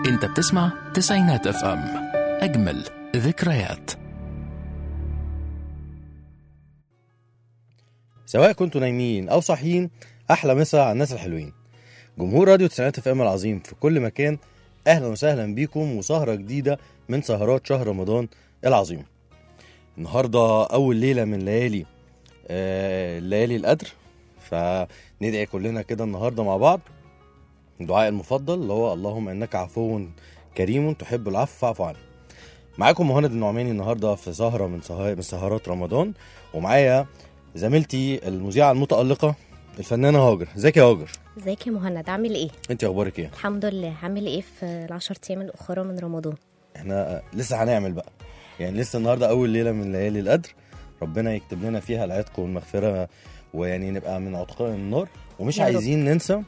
انت بتسمع تسعينات اف ام اجمل ذكريات سواء كنتوا نايمين او صاحيين احلى مسا على الناس الحلوين جمهور راديو تسعينات اف ام العظيم في كل مكان اهلا وسهلا بيكم وسهره جديده من سهرات شهر رمضان العظيم النهارده اول ليله من ليالي آه ليالي القدر فندعي كلنا كده النهارده مع بعض الدعاء المفضل اللي هو اللهم انك عفو كريم تحب العفو فاعف عني معاكم مهند النعماني النهارده في سهره من سهر من سهرات رمضان ومعايا زميلتي المذيعه المتالقه الفنانه هاجر ازيك يا هاجر ازيك يا مهند عامل ايه؟ انت اخبارك ايه الحمد لله عامل ايه في العشر ايام الاخرى من رمضان؟ احنا لسه هنعمل بقى يعني لسه النهارده اول ليله من ليالي القدر ربنا يكتب لنا فيها العتق والمغفره ويعني نبقى من عتقاء النار ومش يا رب. عايزين ننسى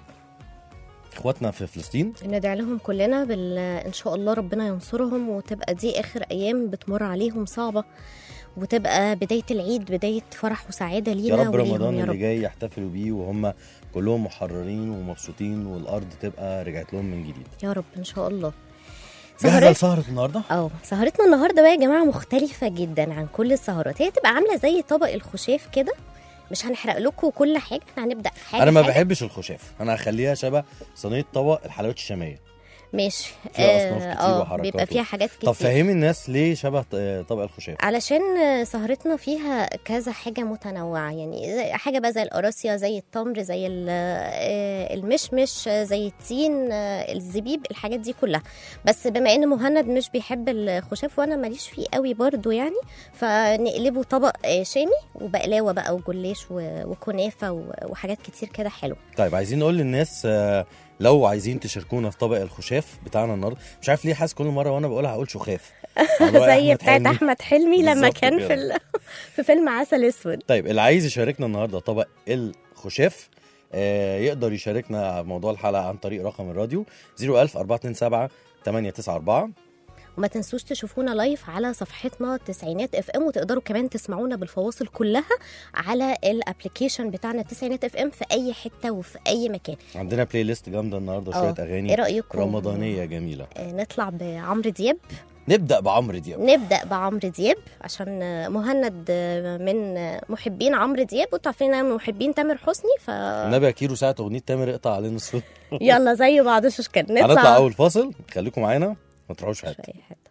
اخواتنا في فلسطين ندعي لهم كلنا بال... ان شاء الله ربنا ينصرهم وتبقى دي اخر ايام بتمر عليهم صعبه وتبقى بدايه العيد بدايه فرح وسعاده يا لينا رب وليهم رمضان يا اللي رب جاي يحتفلوا بيه وهم كلهم محررين ومبسوطين والارض تبقى رجعت لهم من جديد يا رب ان شاء الله جاهزه سهرات لسهره النهارده اه سهرتنا النهارده بقى يا جماعه مختلفه جدا عن كل السهرات هي تبقى عامله زي طبق الخشاف كده مش هنحرق لكم كل حاجه احنا هنبدا حاجه انا ما حاجة. بحبش الخشاف انا هخليها شبه صينيه طبق الحلويات الشاميه ماشي فيها أصناف كتير اه وحركات بيبقى فيها حاجات كتير طب فهمي الناس ليه شبه ط- طبق الخشاف علشان سهرتنا فيها كذا حاجة متنوعة يعني زي- حاجة بقى زي القراصية زي التمر زي ال- آه، المشمش آه، زي التين آه، الزبيب الحاجات دي كلها بس بما ان مهند مش بيحب الخشاف وانا ماليش فيه قوي برضو يعني فنقلبه طبق آه، شامي وبقلاوة بقى وجلاش و- وكنافة و- وحاجات كتير كده حلوة طيب عايزين نقول للناس آه، لو عايزين تشاركونا في طبق الخشاف بتاعنا النهارده مش عارف ليه حاسس كل مره وانا بقولها هقول شخاف موضوع زي أحمد بتاعت حلمي. احمد حلمي لما بالظبط كان كده. في ال- في فيلم عسل اسود طيب اللي عايز يشاركنا النهارده طبق الخشاف آه، يقدر يشاركنا على موضوع الحلقه عن طريق رقم الراديو 01000 427 894 وما تنسوش تشوفونا لايف على صفحتنا تسعينات اف ام وتقدروا كمان تسمعونا بالفواصل كلها على الابلكيشن بتاعنا تسعينات اف ام في اي حته وفي اي مكان عندنا بلاي ليست جامده النهارده اه. شويه اغاني ايه رايكم رمضانيه جميله آه، نطلع بعمرو دياب نبدا بعمرو دياب نبدا بعمرو دياب عشان آه، مهند آه، من آه، محبين عمرو دياب وانتوا عارفين ان انا من محبين تامر حسني ف النبي يا كيرو ساعه اغنيه تامر اقطع علينا الصوت يلا زي بعض الشكل نطلع هنطلع اول فاصل خليكم معانا ما تروحوش في حته شوية حتة.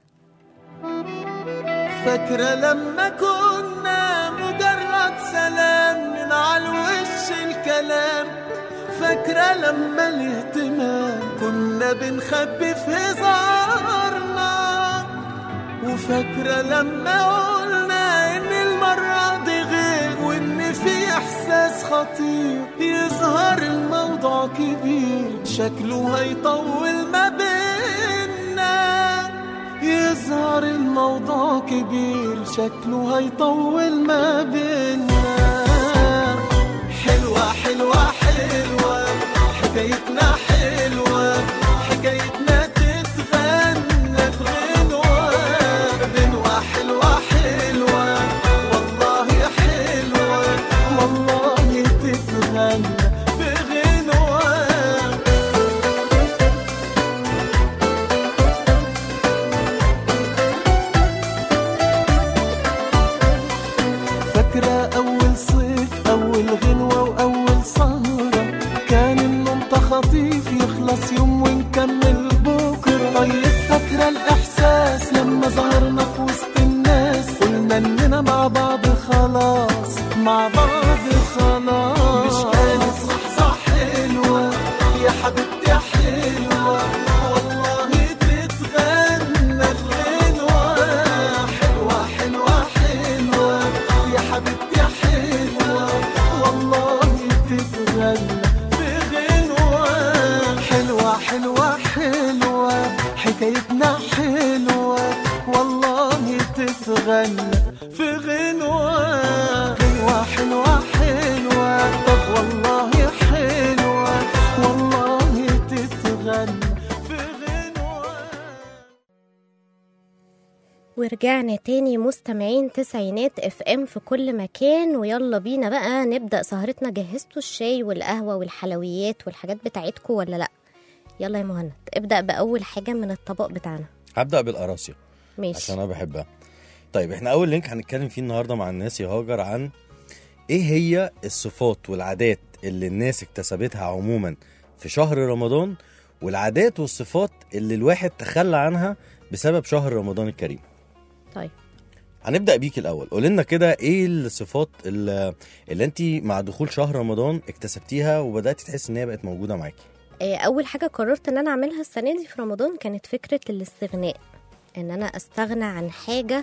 فاكرة لما كنا مجرد سلام من على الوش الكلام فاكرة لما الاهتمام كنا بنخبي في هزارنا وفاكرة لما قلنا إن المرة دي غير وإن في إحساس خطير يظهر الموضوع كبير شكله هيطول ما بينا يظهر الموضوع كبير شكله هيطول ما بينا حلوة حلوة حلوة حكايتنا حلوة حكايتنا تتغنى في غنوة غنوة حلوة حلوة والله حلوة والله تتغنى في غنوة فاكرة أول صيف أول غنوة وأول سهرة كان النوم تخطيف يخلص يوم ونكمل بكرة طيب فاكرة الإحساس لما ظهرنا في وسط الناس قلنا إننا مع بعض خلاص مع بعض خلاص مش كانت لحظة حلوة يا حبيبتي حلوة والله تتغنى في غنوة حلوة حلوة حلوة يا حبيبتي حلوة والله تتغنى في غنوة حلوة حلوة حلوة حكايتنا حلوة والله تتغنى في غنوة غنوة حلوة حلوة طب والله حلوة والله تتغنى في غنوة ورجعنا تاني مستمعين تسعينات اف ام في كل مكان ويلا بينا بقى نبدا سهرتنا جهزتوا الشاي والقهوه والحلويات والحاجات بتاعتكم ولا لا يلا يا مهند ابدا باول حاجه من الطبق بتاعنا هبدا بالقراصيه ماشي عشان انا بحبها طيب احنا اول لينك هنتكلم فيه النهارده مع الناس يا هاجر عن ايه هي الصفات والعادات اللي الناس اكتسبتها عموما في شهر رمضان والعادات والصفات اللي الواحد تخلى عنها بسبب شهر رمضان الكريم طيب هنبدا بيك الاول قول لنا كده ايه الصفات اللي, اللي انت مع دخول شهر رمضان اكتسبتيها وبداتي تحس ان هي بقت موجوده معاكي آه، اول حاجه قررت ان انا اعملها السنه دي في رمضان كانت فكره الاستغناء ان انا استغنى عن حاجه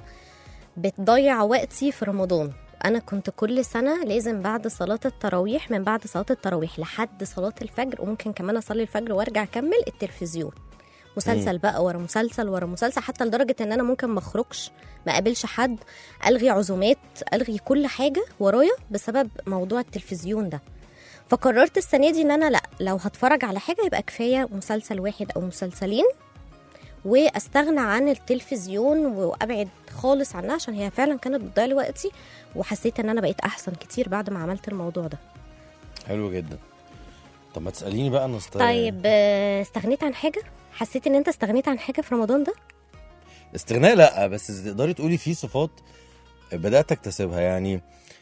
بتضيع وقتي في رمضان انا كنت كل سنه لازم بعد صلاه التراويح من بعد صلاه التراويح لحد صلاه الفجر وممكن كمان اصلي الفجر وارجع اكمل التلفزيون مسلسل بقى ورا مسلسل ورا مسلسل حتى لدرجه ان انا ممكن ما اخرجش ما اقابلش حد الغي عزومات الغي كل حاجه ورايا بسبب موضوع التلفزيون ده فقررت السنه دي ان انا لا لو هتفرج على حاجه يبقى كفايه مسلسل واحد او مسلسلين واستغنى عن التلفزيون وابعد خالص عنها عشان هي فعلا كانت بتضيع لي وقتي وحسيت ان انا بقيت احسن كتير بعد ما عملت الموضوع ده حلو جدا طب ما تساليني بقى انا است... طيب آه، استغنيت عن حاجه حسيت ان انت استغنيت عن حاجه في رمضان ده استغناء لا بس تقدري تقولي في صفات بدات اكتسبها يعني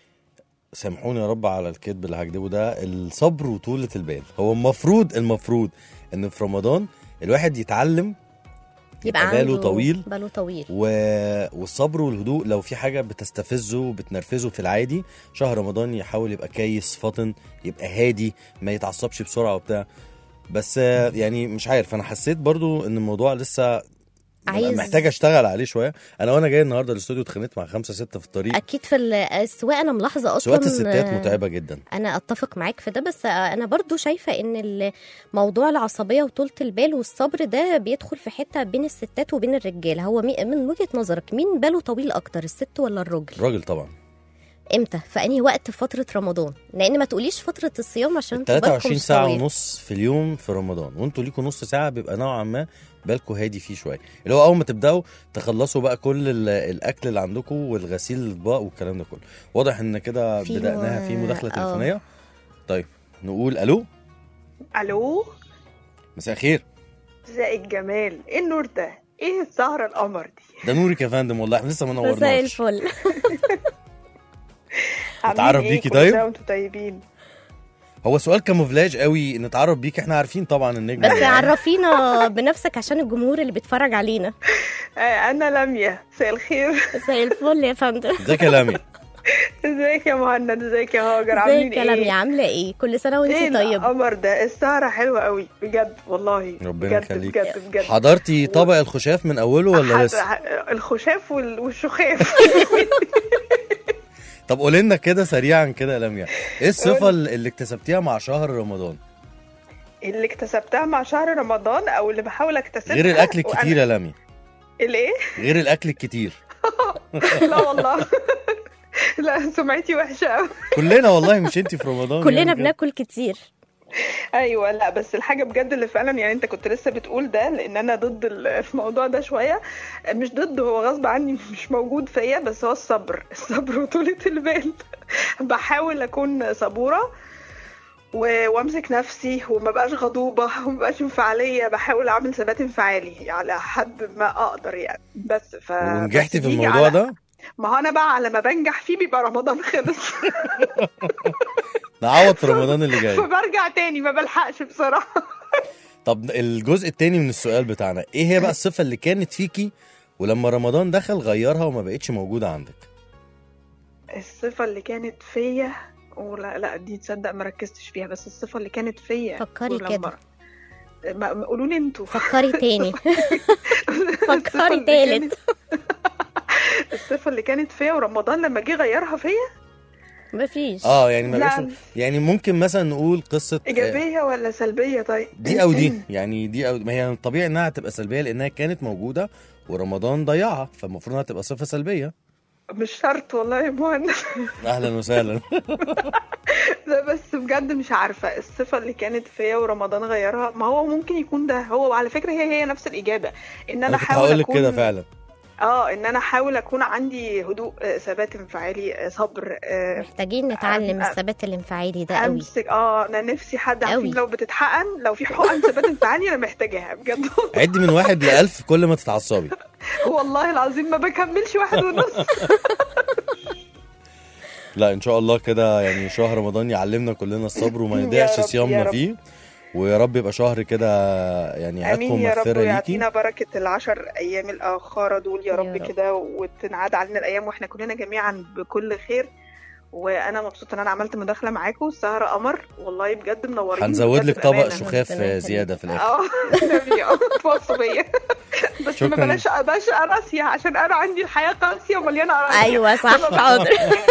سامحوني يا رب على الكذب اللي هكدبه ده الصبر وطولة البال هو المفروض المفروض ان في رمضان الواحد يتعلم يبقى باله عنده طويل باله طويل و... والصبر والهدوء لو في حاجه بتستفزه وبتنرفزه في العادي شهر رمضان يحاول يبقى كيس فطن يبقى هادي ما يتعصبش بسرعه وبتاع بس آه، يعني مش عارف انا حسيت برضو ان الموضوع لسه عايز- محتاج اشتغل عليه شويه انا وانا جاي النهارده الاستوديو اتخانقت مع خمسه سته في الطريق اكيد في ال- السواقه انا ملاحظه اصلا سواقه الستات آه، متعبه جدا انا اتفق معاك في ده بس انا برضو شايفه ان موضوع العصبيه وطولة البال والصبر ده بيدخل في حته بين الستات وبين الرجاله هو مي- من وجهه نظرك مين باله طويل اكتر الست ولا الراجل الراجل طبعا امتى في انهي وقت في فتره رمضان لان ما تقوليش فتره الصيام عشان انتوا بالكم 23 ساعه طويل. ونص في اليوم في رمضان وانتوا ليكوا نص ساعه بيبقى نوعا ما بالكوا هادي فيه شويه اللي هو اول ما تبداوا تخلصوا بقى كل ال- الاكل اللي عندكم والغسيل الاطباق والكلام ده كله واضح ان كده في بداناها في مو- مداخله آه. تليفونيه طيب نقول الو الو مساء الخير ازاي الجمال ايه النور ده ايه الزهرة القمر دي ده نورك يا فندم والله احنا لسه ما مساء نورناش الفل عاملين نتعرف إيه؟ بيكي كل طيب؟ سنة وانتوا طيبين هو سؤال كاموفلاج قوي نتعرف بيك احنا عارفين طبعا النجم بس ده. عرفينا بنفسك عشان الجمهور اللي بيتفرج علينا آه انا لميا مساء الخير مساء الفل يا فندم ازيك يا لامي ازيك يا مهند ازيك يا هاجر عاملين ازيك يا لميا ايه عامله ايه كل سنه ايه وانت طيب القمر ده السهرة حلوة قوي بجد والله ربنا بجد يخليك. بجد بجد حضرتي طبق الخشاف من اوله ولا حد- لسه الخشاف وال- والشخاف طب قولي لنا كده سريعا كده يا لميا ايه الصفه اللي اللي اكتسبتيها مع شهر رمضان اللي اكتسبتها مع شهر رمضان او اللي بحاول اكتسبها غير الاكل وأنا- الكتير يا لميا الايه غير الاكل الكتير لا والله لا سمعتي وحشة قوي كلنا والله مش انت في رمضان كلنا يعني كده. بناكل كتير ايوه لا بس الحاجه بجد اللي فعلا يعني انت كنت لسه بتقول ده لان انا ضد ال- الموضوع ده شويه مش ضد هو غصب عني مش موجود فيا بس هو الصبر الصبر وطولة البال بحاول اكون صبوره و- وامسك نفسي وما بقاش غضوبه وما بقاش انفعاليه بحاول اعمل ثبات انفعالي على حد ما اقدر يعني بس ف ونجحتي بس في بيجي الموضوع على- ده ما هو انا بقى على ما بنجح فيه بيبقى رمضان خلص نعوض في رمضان اللي جاي فبرجع تاني ما بلحقش بصراحه طب الجزء التاني من السؤال بتاعنا ايه هي بقى الصفه اللي كانت فيكي ولما رمضان دخل غيرها وما بقتش موجوده عندك الصفة اللي كانت فيا ولا لا دي تصدق ما ركزتش فيها بس الصفة اللي كانت فيا فكري ولما- كده. ما ما- قولوا لي انتوا فكري تاني الصفة فكري اللي تالت كانت- الصفة اللي كانت فيا ورمضان لما جه غيرها فيا مفيش اه يعني ما لا. بقتش يعني ممكن مثلا نقول قصه آه، إيجابية ولا سلبية طيب دي او دي يعني دي او ما هي طبيعي انها تبقى سلبيه لانها كانت موجوده ورمضان ضيعها فالمفروض انها تبقى صفه سلبيه مش شرط والله يا مهند اهلا وسهلا لا بس بجد مش عارفة الصفة اللي كانت فيا ورمضان غيرها ما هو ممكن يكون ده هو وعلى فكرة هي هي نفس الإجابة إن أنا انا كنت أحاول هقول لك أكون كده فعلا اه ان انا احاول اكون عندي هدوء آه، ثبات انفعالي آه، صبر آه، محتاجين نتعلم أم- الثبات الانفعالي ده قوي امسك اه انا نفسي حد قوي. عارفين لو بتتحقن لو في حقن ثبات انفعالي انا محتاجاها بجد عد من واحد لألف كل ما تتعصبي والله العظيم ما بكملش واحد ونص لا ان شاء الله كده يعني شهر رمضان يعلمنا كلنا الصبر وما يا يضيعش رب، يا صيامنا رب. فيه ويا رب يبقى شهر كده يعني عتق امين يا رب ومغفره ليكي ويعطينا بركه العشر ايام الاخاره دول يا يا رب رب. كده وتنعاد علينا الايام واحنا كلنا جميعا بكل خير وانا مبسوطه ان انا عملت مداخله معاكم السهره قمر والله بجد منورين هنزود بجد لك طبق بأمانة. شخاف ربنا زياده في الاخر اه نبي اه توصوا بيا بس ما شكراً. بلاش بلاش قراسية عشان انا عندي الحياه قاسيه ومليانه قراسية ايوه صح حاضر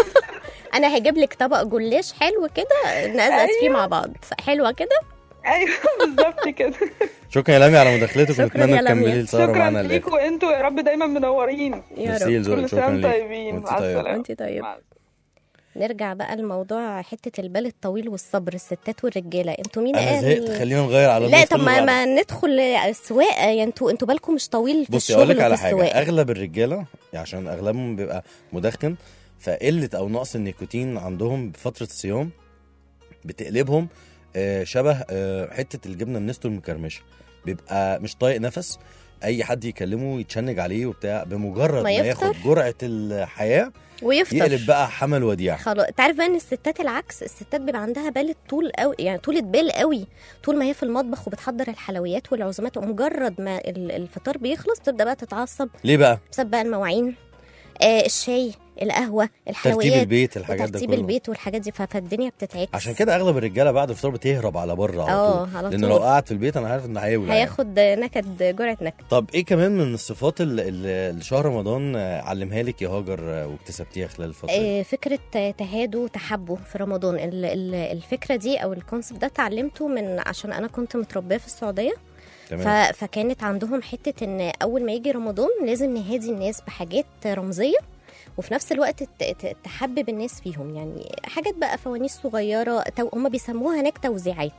انا هجيب لك طبق جلاش حلو كده نقزقز فيه مع بعض حلوه كده ايوه بالظبط كده شكرا يا لمي على مداخلتك شكراً ونتمنى يا لميا. تكملي السهره شكرا معانا للاخر ليكم انتوا يا رب دايما منورين يا ميرسي رب لذوقك كل شكرا سنه ليك طيبين وانت مع طيبة. السلامه وانت طيب مع نرجع بقى لموضوع حته البال الطويل والصبر الستات والرجاله انتوا مين انا قال زهقت خلينا نغير على لا ندخل طب ما, اللي ما ندخل السواقه يعني انتوا انتوا بالكم مش طويل في بصي الشغل اقول لك وفي على حاجه السواقه اغلب الرجاله يعني عشان اغلبهم بيبقى مدخن فقله او نقص النيكوتين عندهم بفتره الصيام بتقلبهم آه، شبه آه، حته الجبنه النستو المكرمشه بيبقى مش طايق نفس اي حد يكلمه يتشنج عليه وبتاع بمجرد ما ما, يفطر. ياخد جرعه الحياه ويفطر يقلب بقى حمل وديع خلاص انت عارف بقى ان الستات العكس الستات بيبقى عندها بال طول قوي يعني طولة بال قوي طول ما هي في المطبخ وبتحضر الحلويات والعزومات ومجرد ما ال- الفطار بيخلص تبدا بقى تتعصب ليه بقى بسبب بقى المواعين آه الشاي القهوه ترتيب الحلويات البيت الحاجات ده وترتيب كله البيت والحاجات دي ف- فالدنيا بتتعكس عشان كده اغلب الرجاله بعد الفطار بتهرب على بره على اه طول على لان طول لو قعد في البيت انا عارف انه هيولع يعني. هياخد نكد جرعه نكد طب ايه كمان من الصفات اللي- اللي اللي شهر رمضان آه، علمها لك يا هاجر آه، واكتسبتيها خلال الفتره دي؟ آه، فكرة تهاده وتحبه في رمضان ال- ال- الفكرة دي أو الكونسبت ده اتعلمته من عشان أنا كنت متربية في السعودية تمام ف... فكانت عندهم حتة إن أول ما يجي رمضان لازم نهادي الناس بحاجات رمزية وفي نفس الوقت ت- ت- تحبب الناس فيهم يعني حاجات بقى فوانيس صغيرة تو... هم بيسموها هناك توزيعات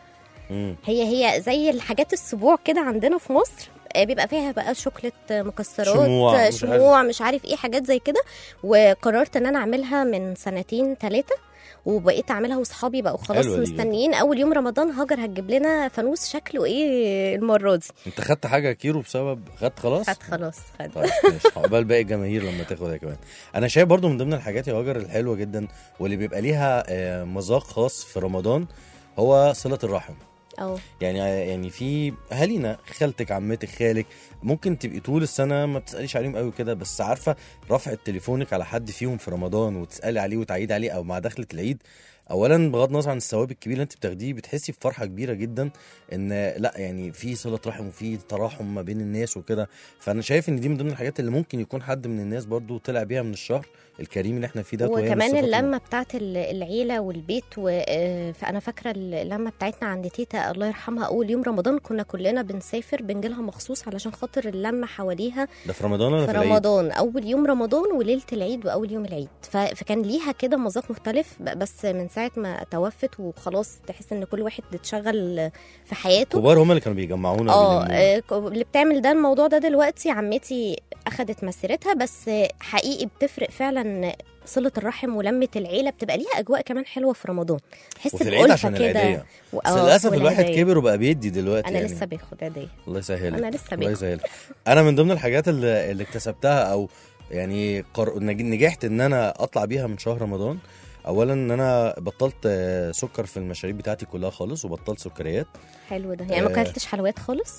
مم. هي هي زي الحاجات السبوع كده عندنا في مصر آه، بيبقى فيها بقى شوكليت آه، مكسرات شموع، آه، مش شموع مش عارف ايه حاجات زي كده وقررت ان انا اعملها من سنتين ثلاثه وبقيت اعملها واصحابي بقوا خلاص حلوة دي جدا. مستنيين اول يوم رمضان هاجر هتجيب لنا فانوس شكله ايه المره دي انت خدت حاجه كيرو بسبب خدت خلاص خد خلاص خد طيب ماشي عقبال باقي الجماهير لما تاخدها كمان انا شايف برضو من ضمن الحاجات يا هاجر الحلوه جدا واللي بيبقى ليها آه، مذاق خاص في رمضان هو صله الرحم اه يعني يعني في اهالينا خالتك عمتك خالك ممكن تبقي طول السنه ما بتساليش عليهم قوي كده بس عارفه رفعه تليفونك على حد فيهم في رمضان وتسالي عليه وتعيد عليه او مع دخله العيد اولا بغض النظر عن الثواب الكبير اللي انت بتاخديه بتحسي بفرحه كبيره جدا ان لا يعني في صله رحم وفي تراحم ما بين الناس وكده فانا شايف ان دي من ضمن الحاجات اللي ممكن يكون حد من الناس برضو طلع بيها من الشهر الكريم اللي احنا فيه ده وهي من وكمان الصفات اللمه بتاعت ال- العيله والبيت و- آه، فانا فاكره اللمه بتاعتنا عند تيتا الله يرحمها اول يوم رمضان كنا كلنا بنسافر بنجيلها مخصوص علشان خاطر اللمه حواليها ده في رمضان ولا في في العيد؟ رمضان اول يوم رمضان وليله العيد واول يوم العيد ف- فكان ليها كده مذاق مختلف ب- بس من ساعه ما توفت وخلاص تحس ان كل واحد اتشغل في حياته كبار هم اللي كانوا بيجمعونا اه وبيلمونا. آه، ك- اللي بتعمل ده الموضوع ده دلوقتي عمتي اخدت مسيرتها بس آه، حقيقي بتفرق فعلا صلة الرحم ولمة العيلة بتبقى ليها أجواء كمان حلوة في رمضان تحس وفي العيد بألفة عشان كده العيديه و- بس آه، للاسف الواحد والعيدية. كبر وبقى بيدي دلوقتي أنا يعني لسه باخد عيدية الله يسهلك أنا لسه الله باخد يسهلك انا من ضمن الحاجات اللي, اللي اكتسبتها او يعني قر... نج- نجحت ان انا اطلع بيها من شهر رمضان اولا ان انا بطلت آه، سكر في المشاريب بتاعتي كلها خالص وبطلت سكريات حلو ده يعني ما آه. اكلتش حلويات خالص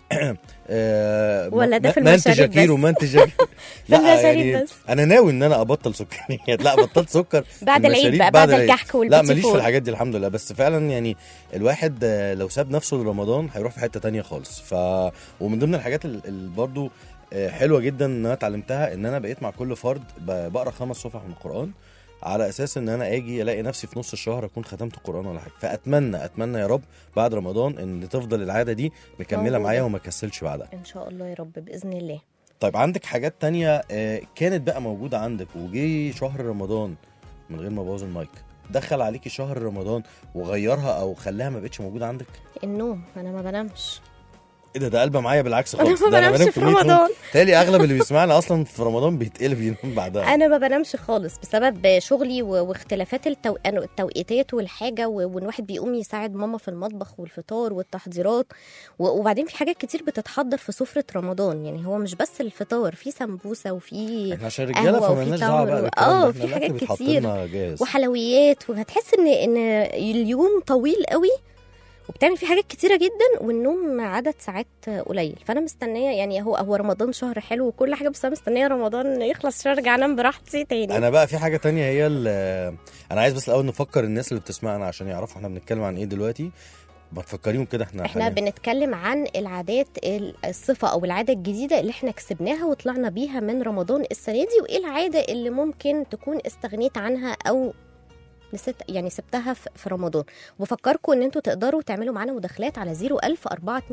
آه ولا ده ما- في ما انت المشاريب شاكير بس؟ وما انت شاكير في المشاريب بس. انا ناوي ان انا ابطل سكريات لا بطلت سكر بعد العيد المشاريب بقى بعد بعد العيد. الكحك لا والبيتي ماليش في فور. الحاجات دي الحمد لله بس فعلا يعني الواحد آه، لو ساب نفسه لرمضان هيروح في حته تانية خالص ف ومن ضمن الحاجات اللي برضو آه، حلوه جدا ان انا اتعلمتها ان انا بقيت مع كل فرد ب- بقرا خمس صفح من القران على اساس ان انا اجي الاقي نفسي في نص الشهر اكون ختمت القران ولا حاجه فاتمنى اتمنى يا رب بعد رمضان ان تفضل العاده دي مكمله موجودة. معايا وما كسلش بعدها إن شاء الله يا رب بإذن الله طيب عندك حاجات تانية آه، كانت بقى موجودة عندك وجي شهر رمضان من غير ما ابوظ المايك دخل عليكي شهر رمضان وغيرها او خلاها ما بقتش موجودة عندك النوم أنا ما بنامش ايه ده ده قلبه معايا بالعكس أنا خالص ما ده بنامش بنام في كمية نوم. رمضان. تالي اغلب اللي بيسمعنا اصلا في رمضان بيتقلب ينام بعدها انا ما بنامش خالص بسبب شغلي و- واختلافات التو... التوقيتات والحاجه و- وان واحد بيقوم يساعد ماما في المطبخ والفطار والتحضيرات و- وبعدين في حاجات كتير بتتحضر في سفره رمضان يعني هو مش بس الفطار في سمبوسه وفي احنا عشان رجاله قهوة فمالناش وفي دعوه تمر بقى و- بالكلام آه، ده في احنا الأكل حاجات بيتحط كتير. لنا جاهز وحلويات وهتحس ان ان اليوم طويل قوي وبتعمل فيه حاجات كتيره جدا والنوم عدد ساعات قليل فانا مستنيه يعني هو هو رمضان شهر حلو وكل حاجه بس انا مستنيه رمضان يخلص عشان ارجع انام براحتي تاني انا بقى في حاجه تانية هي ال- انا عايز بس الاول نفكر الناس اللي بتسمعنا عشان يعرفوا احنا بنتكلم عن ايه دلوقتي ما تفكريهم كده احنا احنا حالياً. بنتكلم عن العادات ال- الصفة او العادة الجديدة اللي احنا كسبناها وطلعنا بيها من رمضان السنة دي وايه العادة اللي ممكن تكون استغنيت عنها او نسيت يعني سبتها في في رمضان وبفكركم ان انتوا تقدروا تعملوا معانا مداخلات على 01000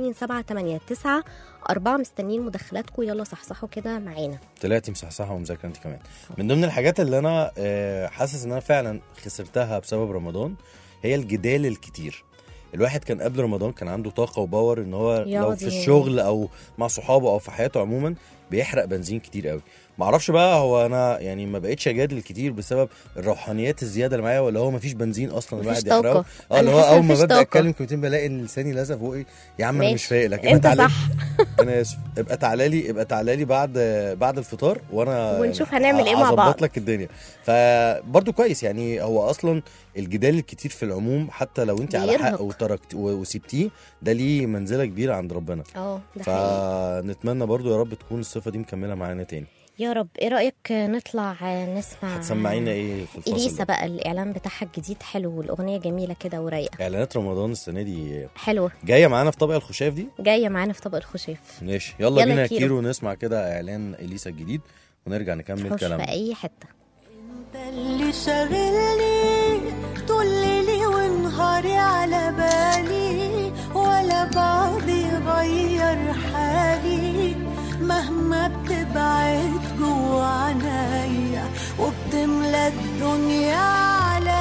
427 4 مستنيين مداخلاتكم يلا صحصحوا كده معانا طلعتي مصحصحه ومذاكره انت كمان من ضمن الحاجات اللي انا آه، حاسس ان انا فعلا خسرتها بسبب رمضان هي الجدال الكتير الواحد كان قبل رمضان كان عنده طاقه وباور ان هو لو في ياضي. الشغل او مع صحابه او في حياته عموما بيحرق بنزين كتير قوي معرفش بقى هو انا يعني ما بقتش اجادل كتير بسبب الروحانيات الزياده اللي معايا ولا هو ما فيش بنزين اصلا مفيش الواحد يحرقه طاقة. اه اللي أنا هو حاسة اول ما مفيش ببدا طاقة. اتكلم كلمتين بلاقي ان لساني لزق في بقي يا عم انا ماشي. مش فايق لك انت تعالى- صح انا اسف ابقى تعالى لي ابقى تعالى لي بعد بعد الفطار وانا ونشوف يعني هنعمل ايه مع هظبط بعض. لك الدنيا فبرضه كويس يعني هو اصلا الجدال الكتير في العموم حتى لو انت على حق بيرهق. وتركت و- وسبتيه ده ليه منزله كبيره عند ربنا اه ده حقيقي فنتمنى برضه يا رب تكون الصفه دي مكمله معانا تاني يا رب ايه رايك نطلع نسمع هتسمعينا ايه في الفصل اليسا ده؟ بقى الاعلان بتاعها الجديد حلو والاغنيه جميله كده ورايقه اعلانات رمضان السنه دي حلوه جايه معانا في طبق الخشاف دي جايه معانا في طبق الخشاف ماشي يلا, يلا بينا يا كيرو. كيرو نسمع كده اعلان اليسا الجديد ونرجع نكمل تخش في كلامنا اي حته انت اللي شاغلني طول ليلي ونهاري على بالي ولا بعض يغير حالي مهما بتبعد جوا عنايا وبتملى الدنيا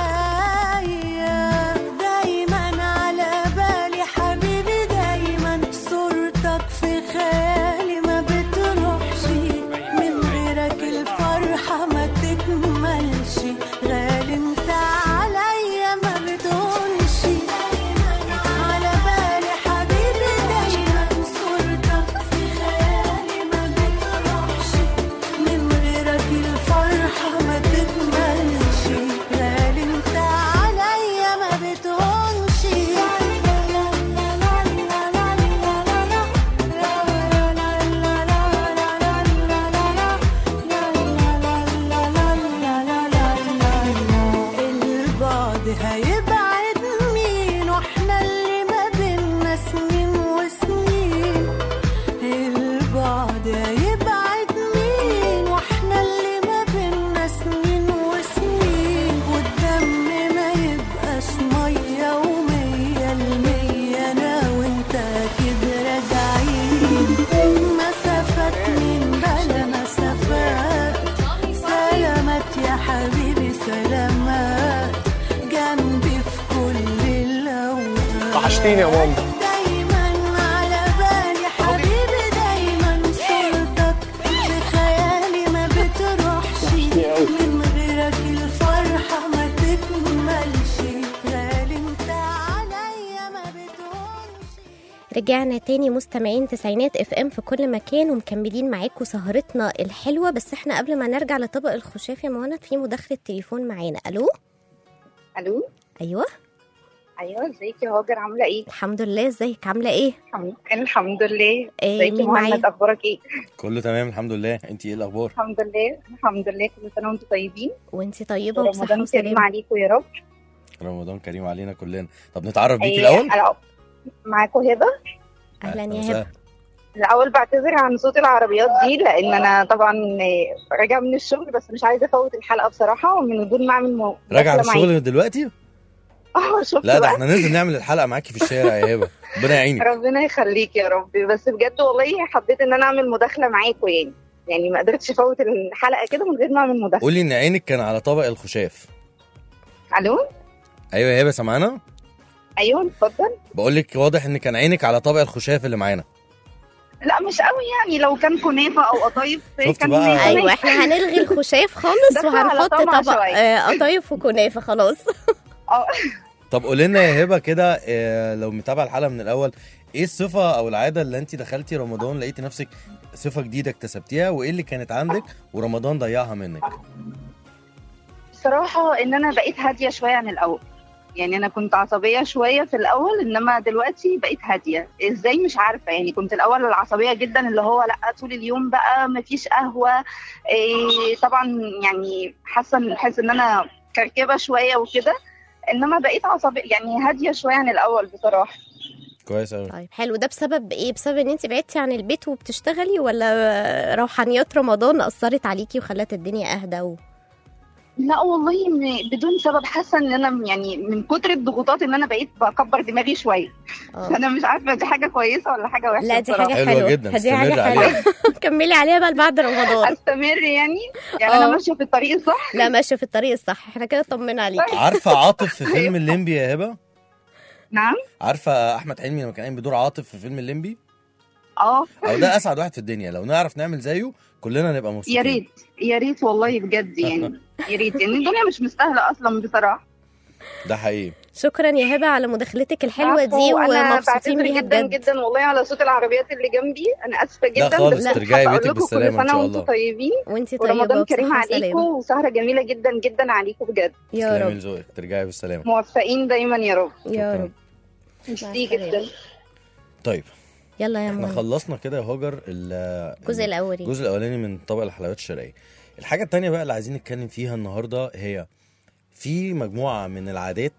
عليا دايما على بالي حبيبي دايما صورتك في خيالي ما بتروحش من غيرك الفرحة ما تكملش غالي انت عليا ما بتهونش على بالي حبيبي دايما صورتك في خيالي ما بتروحش من غيرك الفرحة ما تكملش غالي انت عليا ما بتهونش البعد هيبعد مين واحنا اللي ما بينا سنين وسنين البعد هيبعد مين واحنا اللي ما بينا سنين وسنين والدم ما يبقاش مية ومية المية انا وانت اكيد راجعين مسافات من بلا مسافات سلامات يا حبيبي سلامات جنبي في كل الاوقات وحشتيني يا ماما دايما على بالي حبيبي دايما صورتك في خيالي ما بتروحش من غيرك الفرحة ما تكملش غالي انت عليا ما بتهونش رجعنا تاني مستمعين تسعينات اف ام في كل مكان ومكملين معاكم سهرتنا الحلوه بس احنا قبل ما نرجع لطبق الخشاف يا مهند في مداخله تليفون معانا الو الو ايوه ايوه ازيك يا هاجر عامله ايه الحمد لله ازيك عامله ايه الحمد, الحمد لله إيه، ازيك يا مين معايا؟ محمد اخبارك ايه كله تمام الحمد لله انت ايه الاخبار الحمد لله الحمد لله كل سنه وانتم طيبين وانتي طيبه وبصحه رمضان كريم وسلامه عليكم يا رب رمضان كريم علينا كلنا طب نتعرف بيكي إيه، الاول أنا معاكم هبه اهلا يا وسهلا. هبه الاول بعتذر عن صوت العربيات دي لان انا طبعا آه، راجعه من الشغل بس مش عايزه افوت الحلقه بصراحه ومن دون ما اعمل مو... راجعه من مداخلة معاكي. الشغل دلوقتي اه شفت لا ده بقى؟ احنا ننزل نعمل الحلقه معاكي في الشارع يا هبه ربنا يعينك ربنا يخليك يا رب بس بجد والله حبيت ان انا اعمل مداخله معاكم يعني يعني ما قدرتش افوت الحلقه كده من غير ما اعمل مداخله قولي ان عينك كان على طبق الخشاف الو ايوه يا هبه سامعانا ايوه اتفضل بقول لك واضح ان كان عينك على طبق الخشاف اللي معانا لا مش قوي يعني لو كان كنافه او قطايف شفت كان بقى؟ تمام. ايوه احنا هنلغي الخشاف خالص داخلة على وهنحط طمع طبق شوية. آه، قطايف وكنافه خلاص اه طب قولي لنا يا هبه كده آه، لو متابعه الحلقه من الاول ايه الصفه او العاده اللي انت دخلتي رمضان لقيتي نفسك صفه جديده اكتسبتيها وايه اللي كانت عندك ورمضان ضيعها منك بصراحه ان انا بقيت هاديه شويه عن الاول يعني انا كنت عصبيه شويه في الاول انما دلوقتي بقيت هاديه ازاي مش عارفه يعني كنت الاول العصبيه جدا اللي هو لا طول اليوم بقى مفيش قهوه إيه طبعا يعني حاسه حاسه ان انا كركبه شويه وكده انما بقيت عصبيه يعني هاديه شويه عن الاول بصراحه كويس قوي طيب حلو ده بسبب ايه بسبب ان انت بعدتي عن البيت وبتشتغلي ولا روحانيات رمضان اثرت عليكي وخلت الدنيا اهدى و... لا والله م- بدون سبب حاسه ان انا يعني من كتر الضغوطات ان انا بقيت بكبر دماغي شويه آه. انا مش عارفه دي حاجه كويسه ولا حاجه وحشه لا دي بصراحة. حاجه حلوة حلوه جدا، دي حاجه استمري حلوه عليها. كملي عليها بقى بعد رمضان استمر يعني يعني آه. انا ماشيه في الطريق الصح لا ماشيه في الطريق الصح احنا كده طمنا عليكي عارفه عاطف في فيلم الليمبي يا هبه نعم عارفه احمد حلمي لما كان قايم بدور عاطف في فيلم الليمبي اه او ده اسعد واحد في الدنيا لو نعرف نعمل زيه كلنا نبقى مبسوطين يا ريت يا ريت والله بجد يعني يا ريت يعني الدنيا مش مستاهله اصلا بصراحه ده حقيقي شكرا يا هبه على مداخلتك الحلوه عفوا، دي وأنا ومبسوطين بعتذر بيها جدا بجد جدا والله على صوت العربيات اللي جنبي انا اسفه جدا خالص، بس ترجعي حابة أقول بيتك لكم كل بالسلامة إن سنه شاء وانتم الله. طيبين وانت طيبه ورمضان كريم وبصحة عليكم وسلامة. وسهره جميله جدا جدا عليكم بجد يا تسلمي رب لذوقك ترجعي بالسلامه موفقين دايما يا رب يا شكراً. رب ميرسي السلامة. جدا طيب يلا يا احنا منى خلصنا كده يا هاجر ال- الجزء الاولي الجزء الاولاني من طبق الحلويات الشرقيه الحاجه التانية بقى اللي عايزين نتكلم فيها النهارده هي في مجموعه من العادات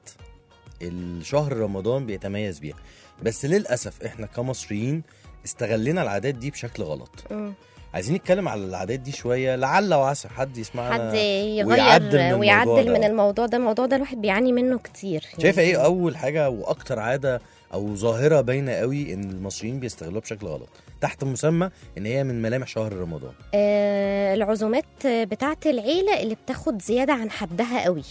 الشهر رمضان بيتميز بيها بس للاسف احنا كمصريين استغلينا العادات دي بشكل غلط مم. عايزين نتكلم على العادات دي شويه لعل وعسى حد يسمعنا حد يغير ويعدل من الموضوع ويعدل ده. من الموضوع ده الموضوع ده الواحد بيعاني منه كتير شايفه يعني. ايه اول حاجه واكتر عاده او ظاهره باينه قوي ان المصريين بيستغلوها بشكل غلط تحت مسمى ان هي من ملامح شهر رمضان آه العزومات بتاعه العيله اللي بتاخد زياده عن حدها قوي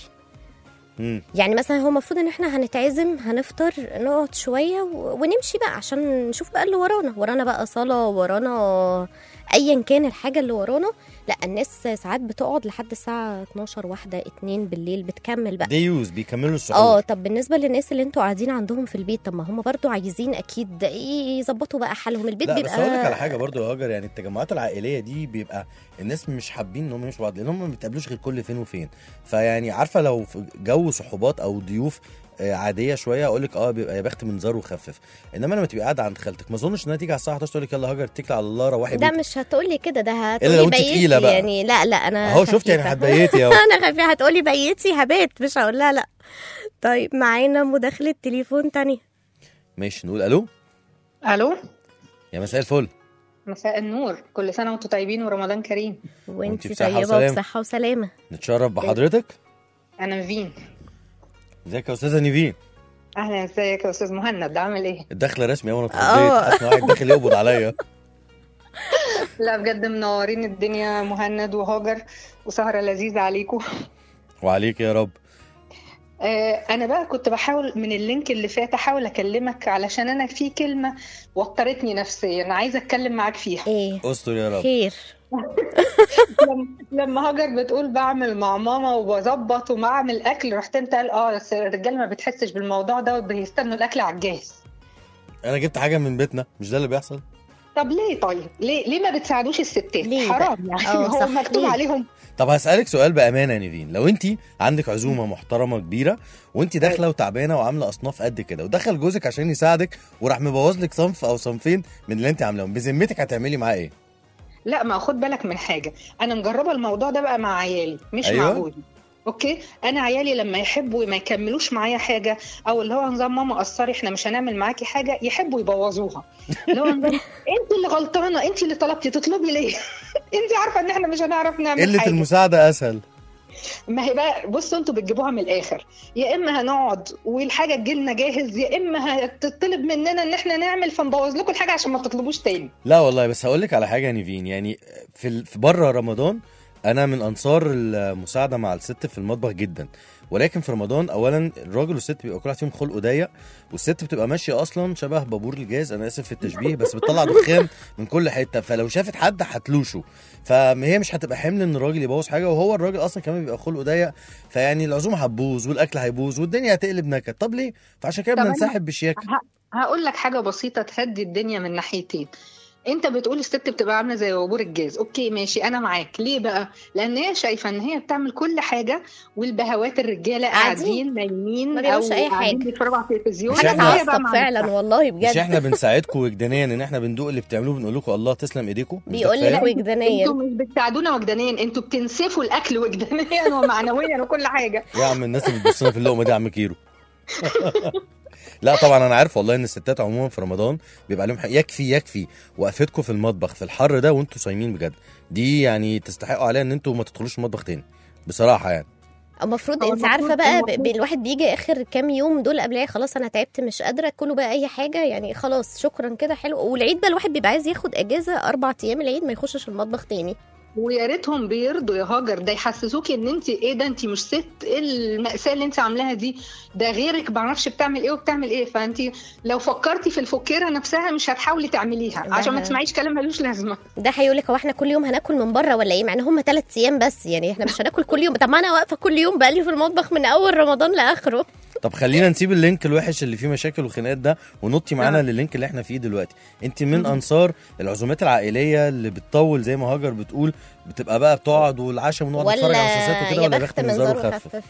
امم يعني مثلا هو المفروض ان احنا هنتعزم هنفطر نقعد شويه و- ونمشي بقى عشان نشوف بقى اللي ورانا ورانا بقى صلاه ورانا ايا كان الحاجه اللي ورانا لا الناس ساعات بتقعد لحد الساعه 12 واحده 2 بالليل بتكمل بقى ديوز بيكملوا السحور اه طب بالنسبه للناس اللي انتوا قاعدين عندهم في البيت طب ما هم برضو عايزين اكيد يظبطوا بقى حالهم البيت لا بيبقى بس هقول لك على حاجه برضو يا هاجر يعني التجمعات العائليه دي بيبقى الناس مش حابين ان هم يمشوا بعض لان هم ما بيتقابلوش غير كل فين وفين فيعني عارفه لو في جو صحوبات او ضيوف آه، عاديه شويه اقول لك اه بيبقى يا بخت من زار وخفف انما لما تبقى قاعده عند خالتك ما اظنش انها تيجي على الساعه 11 تقول لك يلا هاجر اتكلي على الله روحي ده بيتك مش هتقولي كده ده إلا هتقولي لو انت بيتي تقيلة بقى. يعني لا لا انا اهو شفت يعني خفيفة. هتبيتي اهو انا خفيفه هتقولي بيتي هبات مش هقول لها لا طيب معانا مداخله تليفون تاني ماشي نقول الو الو يا مساء الفل مساء النور كل سنه وانتم طيبين ورمضان كريم وانتي بصحة طيبه وسلامة. وبصحه وسلامه نتشرف بحضرتك انا نيفين ازيك يا استاذه نيفين اهلا ازيك يا استاذ مهند عامل ايه الدخله رسمي اول ما اه. اتخضيت حاسس ان واحد داخل يقبض عليا لا بجد منورين الدنيا مهند وهاجر وسهره لذيذه عليكم وعليك يا رب آه انا بقى كنت بحاول من اللينك اللي فات احاول اكلمك علشان انا في كلمه وترتني نفسيا عايزه اتكلم معاك فيها ايه استر يا رب خير لما- لما هاجر بتقول بعمل مع ماما وبظبط وبعمل اكل رحت انت قال اه بس الرجاله ما بتحسش بالموضوع ده وبيستنوا الاكل على الجاهز انا جبت حاجه من بيتنا مش ده اللي بيحصل طب ليه طيب ليه ليه ما بتساعدوش الستات ليه حرام يعني اه هو صح، مكتوب ليه؟ عليهم طب هسألك سؤال بأمانة يا نيفين لو انت عندك عزومة محترمة كبيرة وانت داخلة وتعبانة وعاملة أصناف قد كده ودخل جوزك عشان يساعدك وراح مبوظ لك صنف أو صنفين من اللي انت عاملاهم بذمتك هتعملي معاه ايه؟ لا ما خد بالك من حاجه انا مجربه الموضوع ده بقى مع عيالي مش أيوة. مع جوزي اوكي انا عيالي لما يحبوا ما يكملوش معايا حاجه او اللي هو نظام ماما قصري احنا مش هنعمل معاكي حاجه يحبوا يبوظوها اللي هو نظام انت اللي غلطانه انت اللي طلبتي تطلبي ليه انت عارفه ان احنا مش هنعرف نعمل قلة حاجه المساعدة أسهل ما هي بقى بصوا انتوا بتجيبوها من الاخر يا اما هنقعد والحاجه تجيلنا جاهز يا اما هتطلب مننا ان احنا نعمل فنبوظ لكم الحاجه عشان ما تطلبوش تاني لا والله بس هقول لك على حاجة يا نيفين يعني في ال- في بره رمضان أنا من أنصار المساعدة مع الست في المطبخ جدا ولكن في رمضان اولا الراجل والست بيبقى كل واحد فيهم خلقه ضيق والست بتبقى ماشيه اصلا شبه بابور الجاز انا اسف في التشبيه بس بتطلع دخان من كل حته فلو شافت حد هتلوشه فهي مش هتبقى حمل ان الراجل يبوظ حاجه وهو الراجل اصلا كمان بيبقى خلقه ضيق فيعني العزومه هتبوظ والاكل هيبوظ والدنيا هتقلب نكد طب ليه فعشان كده طب أنا- بننسحب بشياكه هقول لك حاجه بسيطه تهدي الدنيا من ناحيتين انت بتقول الست بتبقى عامله زي وابور الجاز اوكي ماشي انا معاك ليه بقى لان هي شايفه ان هي بتعمل كل حاجه والبهوات الرجاله قاعدين. قاعدين نايمين ما بيعملوش او أي قاعدين حاجة. بيتفرجوا على التلفزيون مش حاجه إحنا- وهي بقى تعصب مع فعلا نفسها. والله بجد مش احنا بنساعدكم وجدانيا ان احنا بندوق اللي بتعملوه بنقول لكم الله تسلم ايديكم مش ده بيقول كفاية؟ لك وجدانيا انتوا مش بتساعدونا وجدانيا انتوا بتنسفوا الاكل وجدانيا ومعنويا وكل حاجه يا عم الناس اللي بتبص لنا في اللقمه دي يا عم كيرو لا طبعا انا عارف والله ان الستات عموما في رمضان بيبقى عليهم حق. يكفي يكفي وقفتكم في المطبخ في الحر ده وانتوا صايمين بجد دي يعني تستحقوا عليها ان انتوا ما تدخلوش المطبخ تاني بصراحه يعني المفروض هو انت عارفه المفروض- بقى المفروض- ب- الواحد بيجي اخر كام يوم دول قبلها خلاص انا تعبت مش قادره كله بقى اي حاجه يعني خلاص شكرا كده حلو والعيد بقى الواحد بيبقى عايز ياخد اجازه اربع ايام العيد ما يخشش المطبخ تاني ويا ريتهم بيرضوا يا هاجر ده يحسسوكي ان انت ايه ده انت مش ست ايه المأساة اللي انت عاملاها دي ده غيرك ما اعرفش بتعمل ايه وبتعمل ايه فانت لو فكرتي في الفكيره نفسها مش هتحاولي تعمليها ده عشان ما ه- تسمعيش كلام ملوش لازمه ده هيقول لك هو احنا كل يوم هناكل من بره ولا ايه مع ان هم ثلاث ايام بس يعني احنا مش هناكل كل يوم طب ما انا واقفه كل يوم بقالي في المطبخ من اول رمضان لاخره طب خلينا نسيب اللينك الوحش اللي فيه مشاكل وخناقات ده ونطي معانا آه. لللينك اللي احنا فيه دلوقتي انت من انصار العزومات العائليه اللي بتطول زي ما هاجر بتقول بتبقى بقى بتقعد والعشاء ونقعد نتفرج ولا على مسلسلات وكده يا ولا بخت بخت من منظره زار خفف وخفف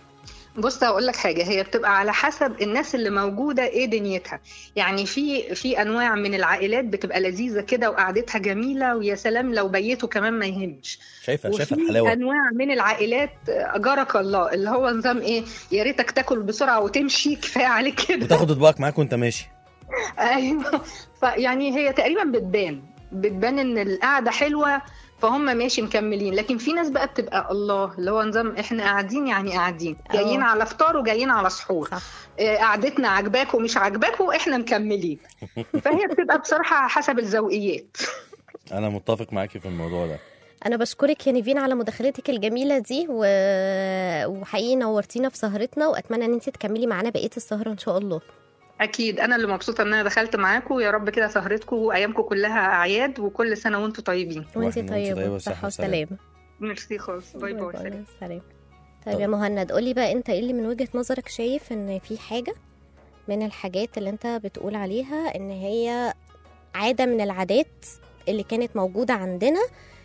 بص هقول لك حاجه هي بتبقى على حسب الناس اللي موجوده ايه دنيتها يعني في في انواع من العائلات بتبقى لذيذه كده وقعدتها جميله ويا سلام لو بيتوا كمان ما يهمش شايفه شايفه وفي الحلاوه انواع من العائلات اجرك الله اللي هو نظام ايه يا ريتك تاكل بسرعه وتمشي كفايه عليك كده وتاخد اطباقك معاك وانت ماشي ايوه فيعني هي تقريبا بتبان بتبان ان القعده حلوه فهم ماشي مكملين لكن في ناس بقى بتبقى الله اللي هو نظام احنا قاعدين يعني قاعدين جايين اه. على فطار وجايين على سحور صح آه، قعدتنا عجباك ومش عجباك واحنا مكملين فهي بتبقى بصراحه حسب الذوقيات انا متفق معاكي في الموضوع ده انا بشكرك يا نيفين على مداخلتك الجميله دي و... وحقيقي نورتينا في سهرتنا واتمنى ان انت تكملي معانا بقيه السهره ان شاء الله اكيد انا اللي مبسوطه ان انا دخلت معاكم يا رب كده سهرتكم وايامكم كلها اعياد وكل سنه وانتم طيبين وانت وإحنا وانت طيبة طيبه والصحة صحه والسلامة. وسلامه ميرسي خالص باي باي سلام سلام طيب يا مهند قولي بقى انت ايه اللي من وجهه نظرك شايف ان في حاجه من الحاجات اللي انت بتقول عليها ان هي عاده من العادات اللي كانت موجوده عندنا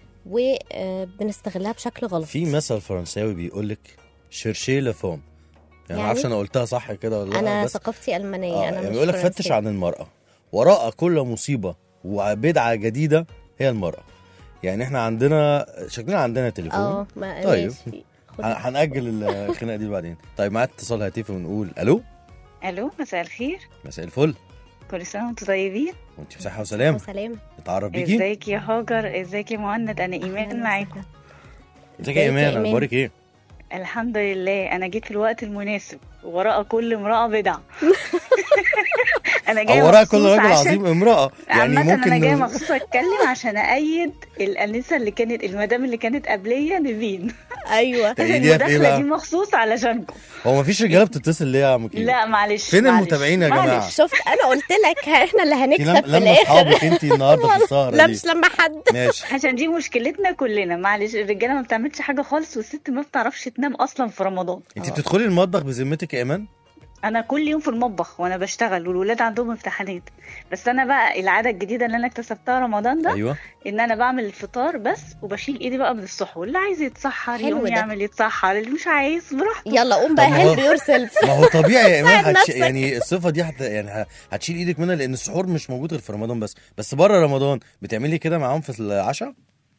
وبنستغلها بشكل غلط في مثل فرنساوي بيقول لك شيرشي لفوم يعني ما يعني؟ اعرفش انا قلتها صح كده ولا لا انا بس ثقافتي المانيه آه انا يعني مش بيقول لك فتش فرنسية. عن المرأة وراء كل مصيبة وبدعة جديدة هي المرأة يعني احنا عندنا شكلنا عندنا تليفون اه ما- طيب. ماشي. خد- هن- هنأجل الخناقة دي بعدين طيب معاك اتصال هاتفي ونقول الو الو مساء الخير مساء الفل كل سنه وانتم طيبين وانت بصحة وسلامة سلام نتعرف بيكي ازيك يا هاجر ازيك يا مهند انا ايمان معاكم ازيك يا ايمان اخبارك ايه الحمد لله انا جيت في الوقت المناسب وراء كل امراه بدعه انا جايه او وراء كل مخصوص راجل عشان- عظيم امرأة يعني عامة ممكن انا جايه ن- مخصوص اتكلم عشان اأيد الانسه اللي كانت المدام اللي كانت قبليه نيفين ايوه تأيديها في ايه المداخله دي بقى مخصوص علشانكم هو مفيش رجالة بتتصل ليه يا عم كيرو لا معلش فين معلش، المتابعين يا جماعة؟ معلش. شفت انا قلت لك احنا اللي انت هنكسب لم- في لما الاخر اصحابك انت النهارده في السهرة لا دي مش لما حد ماشي عشان دي مشكلتنا كلنا معلش الرجاله ما بتعملش حاجه خالص والست ما بتعرفش تنام اصلا في رمضان انت بتدخلي المطبخ بذمتك يا ايمان انا كل يوم في المطبخ وانا بشتغل والولاد عندهم امتحانات بس انا بقى العاده الجديده اللي انا اكتسبتها رمضان ده ايوه ان انا بعمل الفطار بس وبشيل ايدي بقى من السحور اللي عايز يتسحر حلو يقوم ده. يعمل يتسحر اللي مش عايز براحته يلا قوم بقى طب ما هو- هيلب يور سيلف ما هو طبيعي يا ايمان ساعد هتش... نفسك. يعني الصفه دي هت... يعني ه- هتشيل ايدك منها لان السحور مش موجود غير في رمضان بس بس بره رمضان بتعملي كده معاهم في العشاء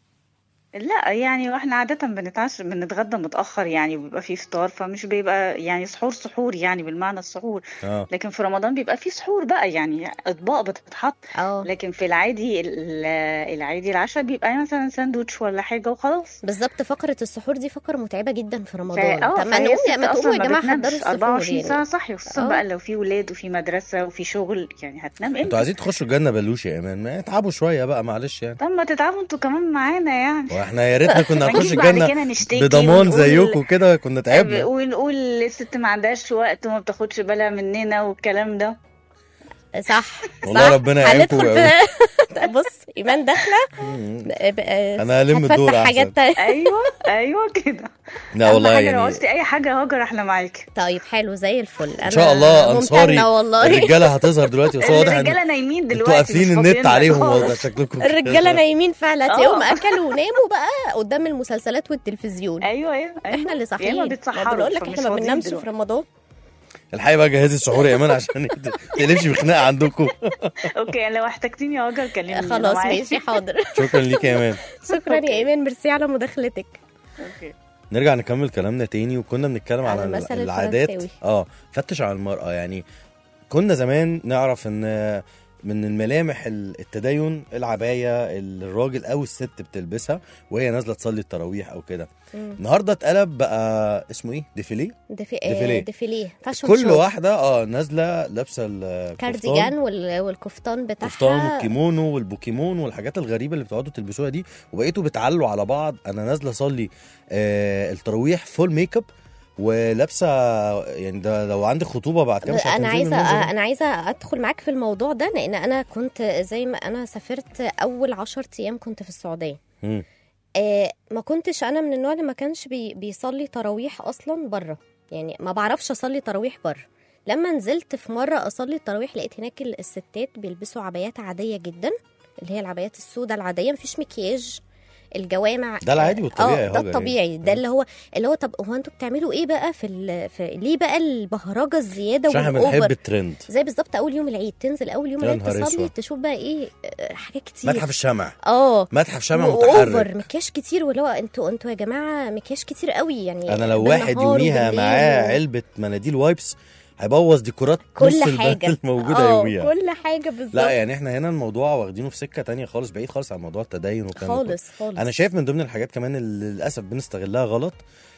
لا يعني واحنا عادة بنتعشى بنتغدى متأخر يعني بيبقى فيه فطار فمش بيبقى يعني سحور سحور يعني بالمعنى السحور اه لكن في رمضان بيبقى فيه سحور بقى يعني اطباق بتتحط اه لكن في العادي ال- العادي العشاء بيبقى مثلا ساندوتش ولا حاجة وخلاص بالظبط فقره السحور دي فقره متعبه جدا في فا- رمضان اه طب ما فهي نقوم الست يا ما اصلا تقوموا يا ما جماعه بتنامش حضروا السحور 24 يعني ساعة صحي خصوصا اه. بقى لو في ولاد وفي مدرسة وفي شغل يعني هتنام انتوا امتى عايزين تخشوا الجنه بلوش يا ايمان ما اتعبوا شويه بقى معلش يعني طب ما تتعبوا انتوا كمان معانا يعني واحنا يا ريتنا كنا ما هنخش نجيش بعد الجنه كده نشتكي بضمان ونقول- زيكم كده كنا تعبنا ونقول الست ما عندهاش وقت وما بتاخدش بالها مننا والكلام ده صح والله صح. ربنا يعينكم هندخل ويقويكم. في بص ايمان داخله بقى- أنا هلم هتفتح الدور حاجات أحسن. تانية. ايوه ايوه كده لا أهم والله حاجة لو يعني عوزتي اي حاجه هاجر احنا معاكي طيب حلو زي الفل انا ان شاء الله انصاري ممتنة والله الرجاله هتظهر دلوقتي بس واضح الرجاله ان نايمين انتوا دلوقتي قافلين مش النت فاضيين عليهم خالص. والله شكلكم كده. الرجاله نايمين فعلا آه. تلاقيهم اكلوا وناموا بقى قدام المسلسلات والتلفزيون ايوه ايوه احنا اللي ياما صاحيين بيتسحروا بقول لك فمش احنا ما فاضيين بننامش في دلوقتي. رمضان الحقيقه بقى جهزي السحور يا ايمان عشان ما تقلبش بخناقه عندكم اوكي لو احتجتيني يا هاجر كلميني أنا خلاص معاكي. ماشي حاضر شكرا ليك يا ايمان شكرا يا ايمان ميرسي على مداخلتك اوكي نرجع نكمل كلامنا تاني وكنا بنتكلم على على المثل العادات الفرنساوي. اه فتش على المرأة يعني كنا زمان نعرف ان من الملامح التدين العباية اللي الراجل او الست بتلبسها وهي نازلة تصلي التراويح او كده مم. النهارده اتقلب بقى اسمه ايه ديفيليه ديفي... ديفيليه. آه، ديفيليه فاشن كل شو. واحده اه نازله لابسه الكفتان كارديجان وال... والكفتان بتاعها الكفتان والكيمونو والبوكيمون والحاجات الغريبه اللي بتقعدوا تلبسوها دي وبقيتوا بتعلوا على بعض انا نازله اصلي آه التراويح فول ميك اب ولابسه يعني ده لو عندك خطوبه بعد كده مش انا هتنزلي عايزه المنظر ده. انا عايزه ادخل معاك في الموضوع ده لان انا كنت زي ما انا سافرت اول عشر ايام كنت في السعوديه مم. آه ما كنتش انا من النوع اللي ما كانش بي بيصلي تراويح اصلا بره يعني ما بعرفش اصلي تراويح بره لما نزلت في مره اصلي التراويح لقيت هناك ال- الستات بيلبسوا عبايات عاديه جدا اللي هي العبايات السوداء العاديه مفيش مكياج الجوامع ده العادي والطبيعي يا اه ده هاجر الطبيعي يعني. ده اللي هو اللي هو طب هو انتوا بتعملوا ايه بقى في, ال... في ليه بقى البهرجه الزياده عشان احنا بنحب والاوفر الترند زي بالظبط اول يوم العيد تنزل اول يوم يا العيد نهار تصلي أسود. تشوف بقى ايه آه، حاجات كتير متحف الشمع اه متحف شمع اوفر متحرك مكياج كتير واللي هو انتوا انتوا يا جماعه مكياج كتير قوي يعني انا لو بالنهار واحد يوميها وبالليل معاه و- علبه مناديل وايبس هيبوظ ديكورات كل نص البلد حاجه الموجوده اه يوميها كل حاجه بالظبط لا يعني احنا هنا الموضوع واخدينه في سكه تانية خالص بعيد خالص عن موضوع التدين والكلام ده كله. خالص خالص انا شايف من ضمن الحاجات كمان اللي للاسف بنستغلها غلط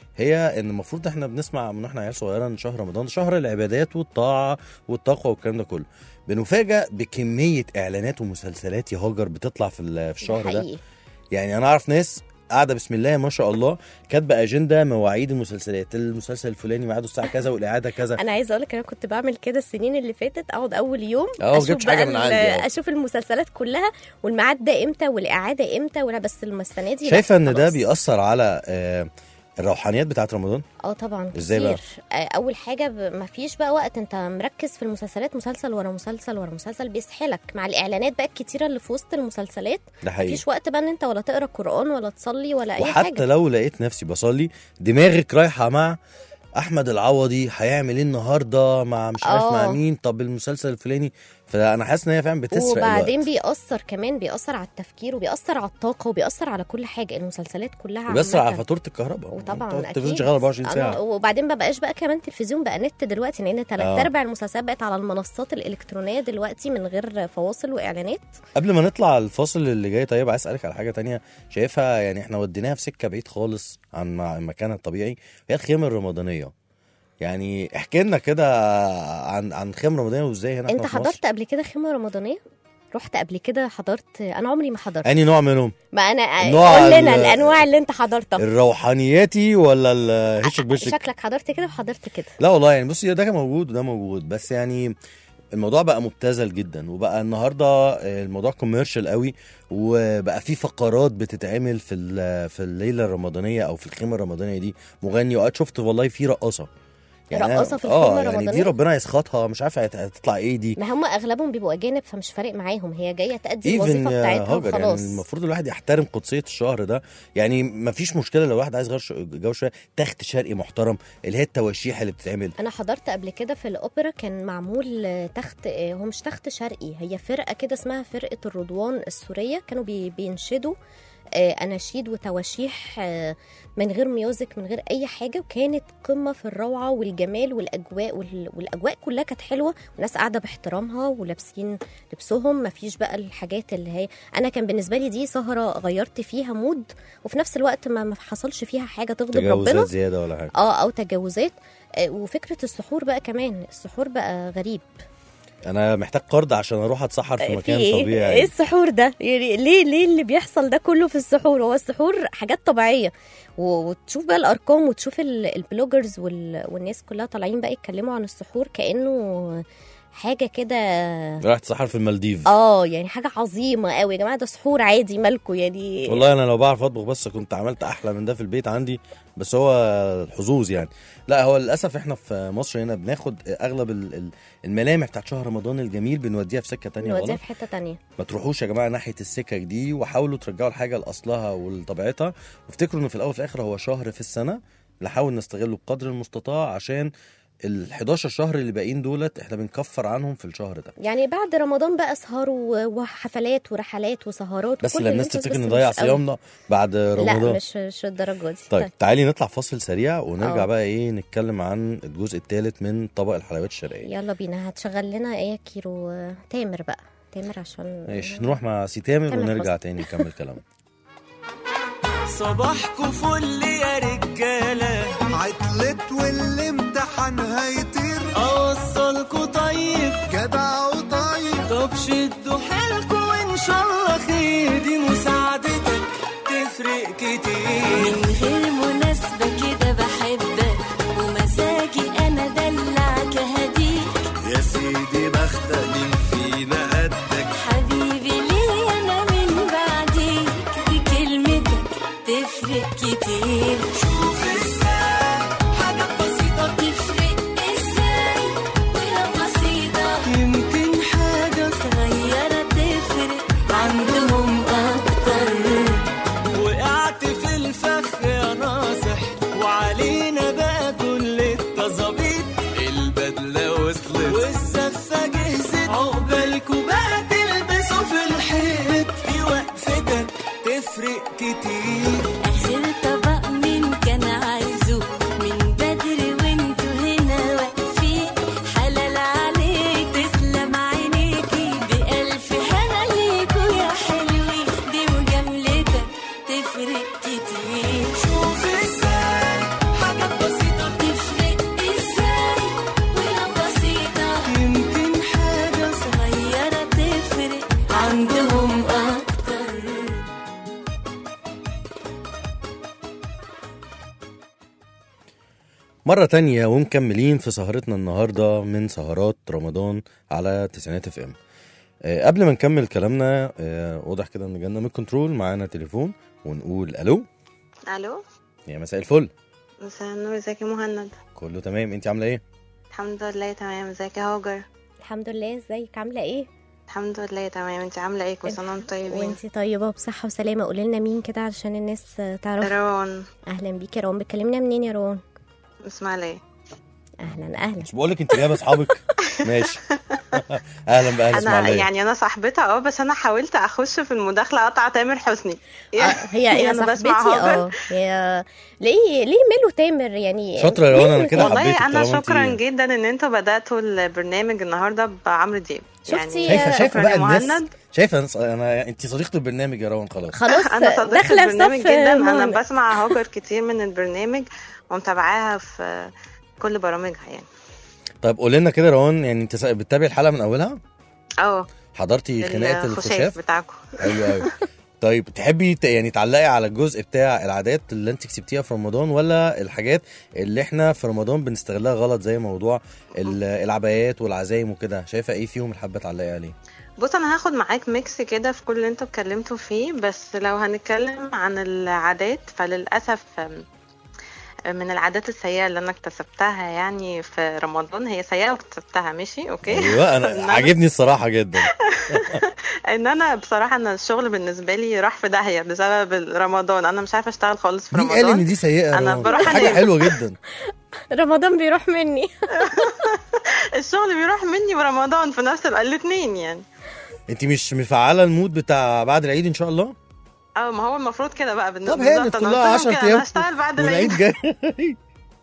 هي ان المفروض احنا بنسمع من واحنا عيال صغيره ان شهر رمضان شهر العبادات والطاعه والتقوى والكلام ده كله بنفاجئ بكميه اعلانات ومسلسلات يا هاجر بتطلع في ال- في ده الشهر ده حقيقي يعني انا اعرف ناس قاعده بسم الله ما شاء الله كاتبه اجنده مواعيد المسلسلات المسلسل الفلاني ميعاده الساعه كذا والاعاده كذا انا عايزه اقول لك انا كنت بعمل كده السنين اللي فاتت اقعد اول يوم اه، ما اشوف جبتش حاجة بقى من ال- عندي، اه. اشوف المسلسلات كلها والميعاد ده امتى والاعاده امتى ولا بس السنه دي لا، شايفه ان ده خلاص. بيأثر على آه، الروحانيات بتاعت رمضان اه طبعا ازاي بقى؟ كتير آه، اول حاجه ب... ما فيش بقى وقت انت مركز في المسلسلات مسلسل ورا مسلسل ورا مسلسل بيسحلك مع الاعلانات بقى الكتيره اللي في وسط المسلسلات ده حقيقي مفيش وقت بقى ان انت ولا تقرا قران ولا تصلي ولا اي وحتى حاجه لو لقيت نفسي بصلي دماغك رايحه مع احمد العوضي هيعمل ايه النهارده مع مش عارف مع اه. مين طب المسلسل الفلاني فانا حاسس ان هي فعلا بتسرق وبعدين الوقت بيأثر كمان بيأثر على التفكير وبيأثر على الطاقه وبيأثر على كل حاجه المسلسلات كلها وبيأثر على عامة. فاتوره الكهرباء وطبعا أنت اكيد التلفزيون شغال 24 أنا- ساعه وبعدين ما بقاش بقى كمان تلفزيون بقى نت دلوقتي لان تلات آه. ارباع المسلسلات بقت على المنصات الالكترونيه دلوقتي من غير فواصل واعلانات قبل ما نطلع الفاصل اللي جاي طيب عايز اسالك على حاجه تانية شايفها يعني احنا وديناها في سكه بعيد خالص عن عن مكانها الطبيعي هي الخيمه الرمضانيه يعني احكي لنا كده عن عن خيمه رمضانيه وازاي هنا انت إحنا في مصر. حضرت قبل كده خيمه رمضانيه رحت قبل كده حضرت انا عمري ما حضرت انهي نوع منهم ما انا نوع قول لنا ال- الانواع اللي انت حضرتها الروحانياتي ولا الهشك بشك شكلك حضرت كده وحضرت كده لا والله يعني بصي ده كان موجود وده موجود بس يعني الموضوع بقى مبتذل جدا وبقى النهارده آه، الموضوع كوميرشال قوي وبقى في فقرات بتتعمل في ال- في الليله الرمضانيه او في الخيمه الرمضانيه دي مغني وقت شفت والله في رقاصه أنا- رقاصة في اه الخيمة يعني دي الرمضانية؟ ربنا يسخطها مش عارفه هت- هتطلع ايه دي ما هم اغلبهم بيبقوا اجانب فمش فارق معاهم هي جايه تأدي ايفن الوظيفه يا بتاعتها هاجر يعني وخلاص المفروض الواحد يحترم قدسيه الشهر ده يعني ما فيش مشكله لو واحد عايز يغير ش- جو شويه تخت شرقي محترم اللي هي التواشيح اللي بتتعمل انا حضرت قبل كده في الاوبرا كان معمول آه، تخت آه، هو مش تخت شرقي هي فرقه كده اسمها فرقه الرضوان السوريه كانوا بي بينشدوا آه، اناشيد وتواشيح آه، من غير ميوزك من غير اي حاجه وكانت قمه في الروعه والجمال والاجواء وال- والاجواء كلها كانت حلوه والناس قاعده باحترامها ولابسين لبسهم مفيش بقى الحاجات اللي هي انا كان بالنسبه لي دي سهره غيرت فيها مود وفي نفس الوقت ما ما حصلش فيها حاجه تغضب ربنا تجاوزات زياده ولا حاجه اه او تجاوزات آه، وفكره السحور بقى كمان السحور بقى غريب انا محتاج قرض عشان اروح اتسحر في في مكان ايه طبيعي ايه السحور ده يعني ليه ليه اللي بيحصل ده كله في السحور هو السحور حاجات طبيعيه و- وتشوف بقى الارقام وتشوف ال- البلوجرز وال- والناس كلها طالعين بقى يتكلموا عن السحور كانه حاجه كده رايح اتسحر في المالديف اه يعني حاجه عظيمه قوي يا جماعه ده سحور عادي مالكم يعني والله انا لو بعرف اطبخ بس كنت عملت احلى من ده في البيت عندي بس هو الحظوظ يعني لا هو للاسف احنا في مصر هنا بناخد اغلب ال- ال- الملامح بتاعت شهر رمضان الجميل بنوديها في سكه تانية نوديها غلط في حته تانية ما تروحوش يا جماعه ناحيه السكك دي وحاولوا ترجعوا الحاجه لاصلها ولطبيعتها وافتكروا ان في الاول وفي الاخر هو شهر في السنه نحاول نستغله بقدر المستطاع عشان ال 11 شهر اللي باقيين دولت احنا بنكفر عنهم في الشهر ده يعني بعد رمضان بقى اسهار و- وحفلات ورحلات وسهرات بس وكل لا اللي الناس انتوا تفتكر بس نضيع مش قوي. صيامنا بعد رمضان لا مش مش الدرجه دي طيب تعالي نطلع فاصل سريع ونرجع اه. بقى ايه نتكلم عن الجزء الثالث من طبق الحلويات الشرقيه يلا بينا هتشغل لنا ايه كيلو آه، تامر بقى تامر عشان ماشي نروح مع سي تامر تامر ونرجع حسني. تاني نكمل كلامنا صباحكوا فل يا رجالة عطلت والامتحان هيطير أوصلكوا طيب جدع وطيب طب شدوا حيلكوا وإن شاء الله خير دي مساعدتك تفرق كتير من غير مناسبة كده بحبك ومزاجي أنا دلعك هديك يا سيدي بختك مين فينا قدك حبيبي ليه أنا من بعديك بكلمتك تفرق كتير شوف ازاي حاجات بسيطة تفرق إزاي ولو بسيطة يمكن حاجة صغيرة تفرق عندهم أكتر وقعت في الفخ يا ناصح وعلينا بقى كل التظابيط البدلة وصلت والزفة جهزت عقبالكوا بقى تلبسوا في الحيط دي وقفتك تفرق كتير آخر طبق مين كان عايزه من بدري وانتوا هنا واقفين حلال عليك تسلم عينيكي بألف هنا ليكوا يا حلوين دي مجاملتك تفرق كتير شوف ازاي حاجات بسيطة تفرق ازاي ولو بسيطة يمكن حاجة صغيرة تفرق عندهم أكتر مرة تانية ومكملين في سهرتنا النهاردة من سهرات رمضان على تسعينات اف ام آه، قبل ما نكمل كلامنا آه، واضح كده ان جالنا من الكنترول معانا تليفون ونقول الو الو يا مساء الفل مساء النور ازيك يا مهند كله تمام انت عامله ايه الحمد لله تمام ازيك يا هاجر الحمد لله ازيك عامله ايه الحمد لله تمام انت عامله ايه كل سنه وانتم طيبين وانتي طيبه وبصحه وسلامه قولي لنا مين كده علشان الناس تعرف روان اهلا بيكي يا روان بتكلمنا منين يا روان اسماعيليه اهلا اهلا مش بقولك انت جايبه اصحابك ماشي اهلا بقى انا اسماعيليه يعني انا صاحبتها اه بس انا حاولت اخش في المداخله اقطع تامر حسني هي هي أنا صاحبتي بسمع هاجر. اه هي ليه ليه ميلو تامر يعني شاطرة يا روان، ليه أنا كده ميلو تامر؟ والله حبيتك انا طالما انت- شكرا جدا ان انتوا بداتوا البرنامج النهارده بعمرو دياب شفتي شايفه يا- شايفه شكرا بقى يا الناس مهند. شايفه انا انا انت صديقه البرنامج يا روان خلاص خلاص انا صديقه داخله في البرنامج صف جدا انا مهند. بسمع هاجر كتير من البرنامج ومتابعاها في كل برامجها يعني طيب قولي لنا كده يا روان يعني انت بتتابعي الحلقه من اولها اه حضرتي خناقه الخشاف الخشاف بتاعكم حلو قوي طيب تحبي ت- يعني تعلقي على الجزء بتاع العادات اللي انت كسبتيها في رمضان ولا الحاجات اللي احنا في رمضان بنستغلها غلط زي موضوع ال- العبايات والعزايم وكده شايفه ايه فيهم اللي حابه تعلقي عليه بص انا هاخد معاك ميكس كده في كل اللي انتوا اتكلمتوا فيه بس لو هنتكلم عن العادات فللاسف أم، من العادات السيئة اللي انا اكتسبتها يعني في رمضان هي سيئة واكتسبتها ماشي اوكي ايوه انا عاجبني الصراحه جدا ان انا بصراحة ان الشغل بالنسبة لي راح في داهية بسبب رمضان انا مش عارفة اشتغل خالص في مين رمضان قال ان دي سيئه يا أنا روان؟ بروح حاجه أنام. حلوه جدا رمضان بيروح مني الشغل بيروح مني ورمضان في نفس ال- الاتنين يعني انت مش مفعله المود بتاع بعد العيد ان شاء الله اه ما هو المفروض كده بقى بالنسبة طب هانت بالظبط. أنا كلها قلت لهم 10 كده، ايام انا هشتغل بعد العيد والعيد جاي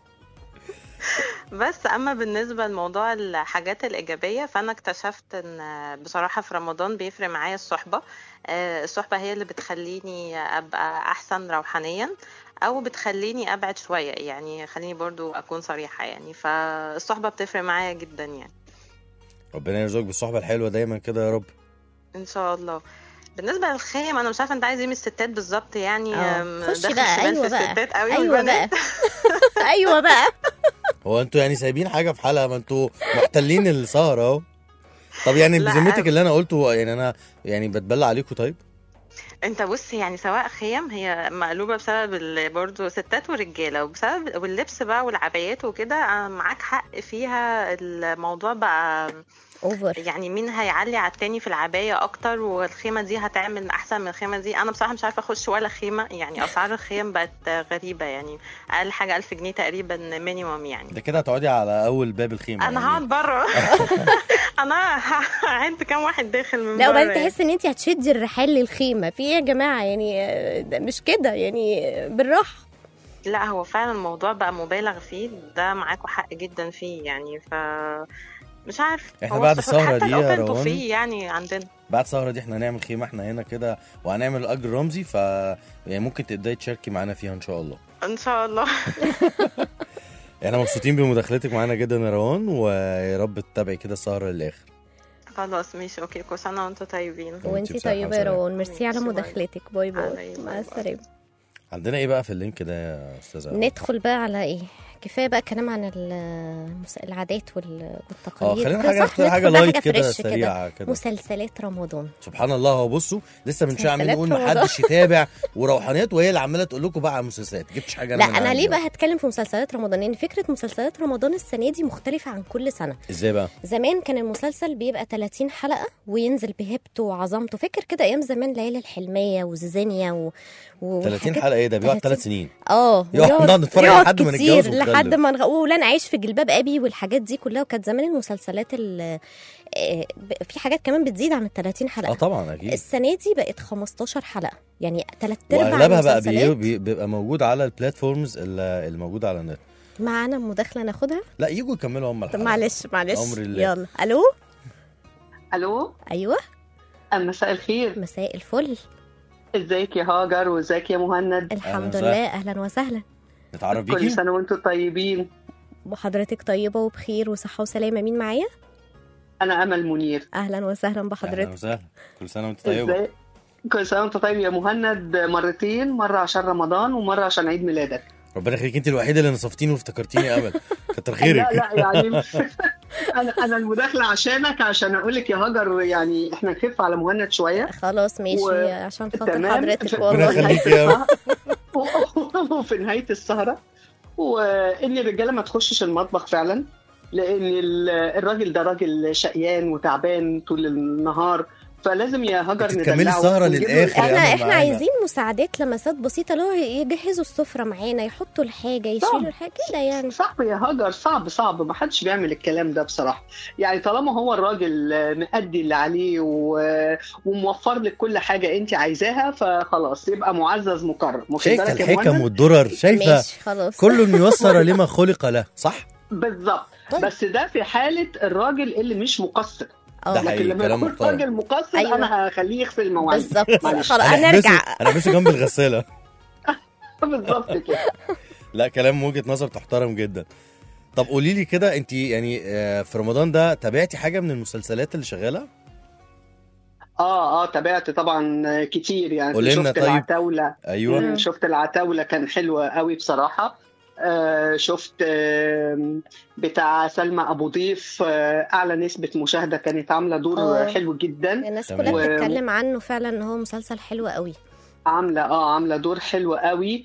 بس اما بالنسبه لموضوع الحاجات الايجابيه فانا اكتشفت ان بصراحه في رمضان بيفرق معايا الصحبه آه، الصحبه هي اللي بتخليني ابقى احسن روحانيا او بتخليني ابعد شويه يعني خليني برضو اكون صريحه يعني فالصحبه بتفرق معايا جدا يعني ربنا يرزقك بالصحبه الحلوه دايما كده يا رب ان شاء الله بالنسبه للخيم انا مش عارفه انت عايز ايه من الستات بالظبط يعني اه أم، خشي داخل بقى شمال ايوه في بقى الستات قوي ايوه بقى والبنات. ايوه بقى هو انتوا يعني سايبين حاجه في حالها ما انتوا محتلين السهره اهو طب يعني لا. بذمتك اللي انا قلته يعني انا يعني بتبلى عليكم طيب انت بص يعني سواء خيم هي مقلوبه بسبب ال- برضه ستات ورجاله وبسبب واللبس بقى والعبايات وكده انا معاك حق فيها الموضوع بقى اوفر يعني مين هيعلي على التاني في العباية أكتر والخيمة دي هتعمل أحسن من الخيمة دي أنا بصراحة مش عارفة أخش ولا خيمة يعني أسعار الخيم بقت غريبة يعني أقل حاجة ألف جنيه تقريبا مينيموم يعني ده كده هتقعدي على اول باب الخيمه أنا يعني. هقعد بره أنا هعد كام واحد داخل من لا بره وبعدين يعني. تحس ان انت هتشدي الرحال للخيمه في ايه يا جماعه يعني آه، ده مش كده يعني آه، بالراحه لا هو فعلا الموضوع بقى مبالغ فيه ده معاكوا حق جدا فيه يعني ف مش عارف إحنا هو بعد السحور السهرة حتى دي يا الأوبن روان. بوفيه يعني عندنا بعد السهره دي احنا هنعمل خيمه احنا هنا كده وهنعمل اجر رمزي ف يعني ممكن تبداي تشاركي معانا فيها ان شاء الله إن شاء الله احنا مبسوطين بمداخلتك معانا جدا يا روان ويا رب تتابعي كده السهره للاخر خلاص ماشي أوكي كل سنة وأنتم طيبين وانت بصحة طيبه يا وسلامة. روان ميرسي على ميرسي، باي. مداخلتك باي على باي إيه، مع باي باي. السلامه عندنا ايه بقى في اللينك ده يا استاذه ندخل بقى على ايه كفايه بقى كلام عن المس- العادات وال- اه والتقاليد خلينا كده حاجه صح؟ حاجه ندخل بقى لايت حاجة كده فريش سريعه كده مسلسلات رمضان سبحان الله هو بصوا لسه من شويه عمالين مسلسلات نقول ما رمضان. حدش يتابع وروحانيات وهي اللي عماله تقول لكم بقى على المسلسلات جبتش حاجه لا من انا عندي ليه بقى هتكلم في مسلسلات رمضان لان فكره مسلسلات رمضان السنه دي مختلفه عن كل سنه ازاي بقى زمان كان المسلسل بيبقى 30 حلقه وينزل بهيبته وعظمته فاكر كده ايام زمان ليالي الحلميه وزيزينيا و... و... 30 والحاجات- حلقه ايه ده بيقعد 30 ثلاث سنين اه يقعد ويقعد- نقعد نتفرج يقعد لحد ما كتير، نتجوز ونخلف. لحد ما نغ... ولن عايش في جلباب ابي والحاجات دي كلها وكانت زمان المسلسلات ال... آه، ب- في حاجات كمان بتزيد عن ال 30 حلقه اه طبعا اكيد السنه دي بقت 15 حلقه يعني ثلاث ارباع واغلبها بقى المسلسلات بي... بي... بيبقى موجود على البلاتفورمز اللي اللي موجوده على النت معانا مداخله ناخدها لا يجوا يكملوا هم طب الحلقه معلش معلش أمر الله. يلا الو الو ايوه مساء الخير مساء الفل ازيك يا هاجر وازيك يا مهند الحمد وسهلا. لله اهلا وسهلا نتعرف كل بيكي سنه وانتم طيبين وحضرتك طيبه وبخير وصحه وسلامه مين معايا انا امل منير اهلا وسهلا اهلا بحضرتك وسهلا كل سنه وانت طيبه ازاي كل سنه وانت طيب يا مهند مرتين مره عشان رمضان ومره عشان عيد ميلادك ربنا يخليك انت الوحيده اللي نصفتيني وافتكرتيني يا امل كتر لا خيرك لا يعني انا انا المداخله عشانك عشان اقول لك يا هاجر يعني احنا نخف على مهند شويه خلاص ماشي و- عشان خاطر تمام. حضرتك ربنا والله يخليك يا وفي نهايه السهره وان الرجاله ما تخشش المطبخ فعلا لان ال- الراجل ده راجل شقيان وتعبان طول النهار فلازم يا هاجر انت تكملي ندلعه السهرة ونجيب له للآخر. الأكل. احنا أمل احنا معانا. عايزين مساعدات لمسات بسيطه اللي هو يجهزوا السفره معانا يحطوا الحاجه يشيلوا الحاجه كده يعني صعب يا هاجر صعب صعب ما حدش بيعمل الكلام ده بصراحه يعني طالما هو الراجل مأدي اللي عليه و... وموفر لك كل حاجه انت عايزاها فخلاص يبقى معزز مكرم واخد شايفه بالك يا الحكم مهند؟ والدرر شايفه ماشي خلاص كل ميسر لما خلق له صح بالظبط طيب. بس ده في حاله الراجل اللي مش مقصر اه ده لكن حقيقي، لما كلام يكون محترم. راجل مقصر أيوة. انا هخليه يغسل المواعين بالظبط معلش. خلاص هنحبسه هنرجع هنحبسه جنب الغساله بالظبط كده لا كلام وجهه نظر تحترم جدا طب قولي لي كده انت يعني آه، في رمضان ده تابعتي حاجه من المسلسلات اللي شغاله اه اه تابعت طبعا كتير يعني قولي لنا شفت طيب. العتاوله ايوه مم، شفت العتاولة كان حلوة قوي بصراحة آه شفت آه بتاع سلمى أبو ضيف آه أعلى نسبة مشاهدة كانت عاملة دور آه. حلو جدا الناس تمام. كلها و- بتتكلم عنه فعلا ان هو مسلسل حلو قوي عاملة اه عاملة دور حلو قوي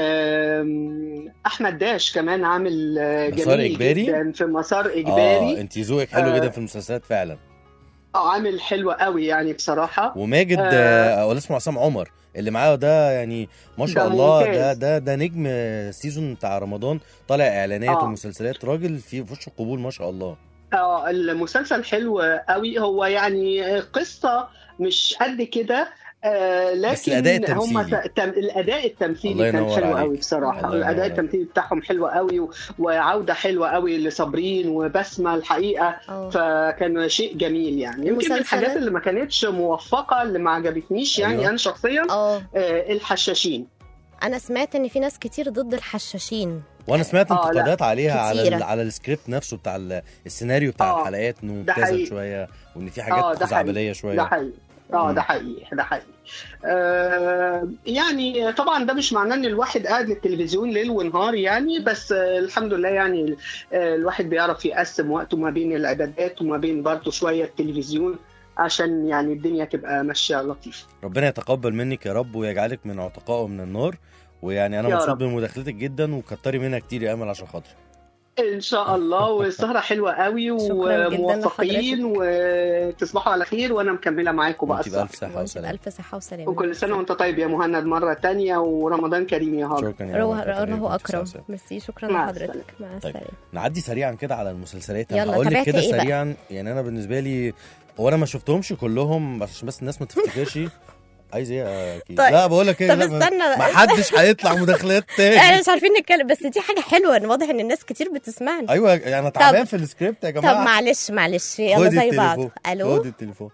آم، أحمد داش كمان عامل آه، مسار جميل إجباري؟ جدا في مسار اه إجباري انت ذوقك حلو آه. جدا في المسلسلات فعلا اه عامل حلو قوي يعني بصراحة وماجد آه. آه، ولا اسمه عصام عمر اللي معاه ده يعني ما شاء ده الله ممتاز. ده ده ده نجم السيزون بتاع رمضان طالع اعلانات آه. ومسلسلات راجل في وش القبول ما شاء الله اه المسلسل حلو قوي هو يعني قصة مش قد كده آه لكن بس الأداء هم التمثيلي. تم الاداء الله التمثيلي كان ينور حلو عليك. قوي بصراحه الله ينور الاداء عليك. التمثيلي بتاعهم حلو قوي و- وعوده حلوه قوي لصابرين وبسمه الحقيقه اه فكان شيء جميل يعني يمكن من الحاجات المسلسلات- اللي ما كانتش موفقه اللي ما عجبتنيش يعني أيوة. انا شخصيا اه آه الحشاشين انا سمعت ان في ناس كتير ضد الحشاشين وانا سمعت آه، لا. انتقادات عليها على كتيرة. ال- على السكريبت نفسه بتاع ال- السيناريو بتاع آه، الحلقات انه ده مبتذل حقيقي. شويه وان في آه، حاجات ده خزعبليه حقيقي. شويه ده حقيقي اه مم. ده حقيقي ده حقيقي آه يعني طبعا ده مش معناه ان الواحد قاعد للتلفزيون ليل ونهار يعني بس آه الحمد لله يعني آه الواحد بيعرف يقسم وقته ما بين العبادات وما بين برضه شويه التلفزيون عشان يعني الدنيا تبقى ماشيه لطيف ربنا يتقبل منك يا رب ويجعلك من عتقائه من النار ويعني انا يا مبسوط رب. بمداخلتك جدا وكتري منها كتير يا امل عشان خاطري ان شاء الله والسهره حلوه قوي شكراً جداً وموفقين وتصبحوا على خير وانا مكمله معاكم بقى وانت السهرة. بالف صحه وانت وسلامه بألف صحة وسلامة وكل سنه وانت طيب يا مهند مره تانية ورمضان كريم يا هاجر شكرا يا روح أمل، كتر روح خيرك، أكرم وانت بصحة ميرسي شكرا مع لحضرتك مع طيب. السلامة نعدي سريعا كده على المسلسلات انا يلا، هقول لك تابعت كده إيه بقى؟ سريعا يعني انا بالنسبه لي هو انا ما شفتهمش كلهم عشان بس الناس ما تفتكرش عايز ايه يا اكيد طيب. لا بقول لك ايه طب لا، ما- استنى. ما حدش هيطلع مداخلات احنا تاني مش عارفين نتكلم بس دي حاجة حلوة ان واضح ان الناس كتير بتسمعني ايوه يعني انا تعبان في السكريبت يا طب جماعه معلش معلش يلا خدي زي بعض التليفون الو خدي التليفون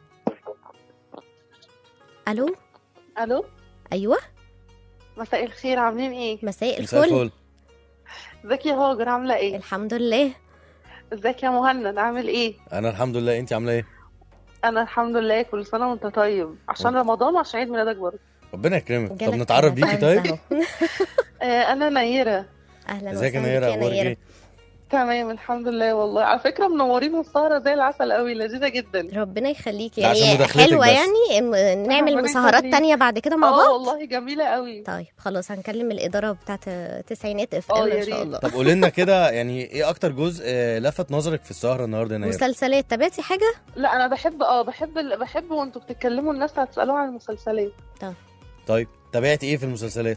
الو الو ايوه مساء الخير عاملين ايه مساء مساء الفل الفل ازيك يا هاجر عامله ايه الحمد لله ازيك يا مهند عامل ايه انا الحمد لله انت عامله ايه انا الحمد لله كل سنه وانت طيب عشان رمضان وعشان عيد ميلادك برضه ربنا يكرمك طب جالك نتعرف بيكي فانز طيب أهو. آه انا نيره اهلا ازيك يا وسهلا نيره بك يا اخبارك نيرة ايه تمام الحمد لله والله على فكره منورين السهره زي العسل قوي لذيذه جدا ربنا يخليكي ده عشان يعني مداخلتك حلوة بس. يعني إم- نعمل ربنا مسهرات يخليك. تانية بعد كده مع اه بعض والله جميله قوي طيب خلاص هنكلم الإدارة بتاعت التسعينات اف اه ام يا ان شاء ريت. الله طب قولي لنا كده يعني ايه اكتر جزء آه، لفت نظرك في السهره النهارده يا نيره مسلسلات تابعتي حاجة؟ لا انا بحب اه بحب ال- بحب وانتوا بتتكلموا الناس هتسالوها عن المسلسلات طيب تابعتي ايه في المسلسلات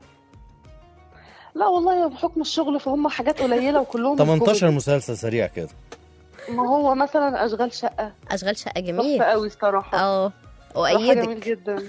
لا والله بحكم الشغل فهم حاجات قليله وكلهم 18 كوميدي. مسلسل سريع كده ما هو مثلا اشغال شقه أشغال شقة تحفه جميل قوي الصراحه اه صراحة جميل وأيدك جدا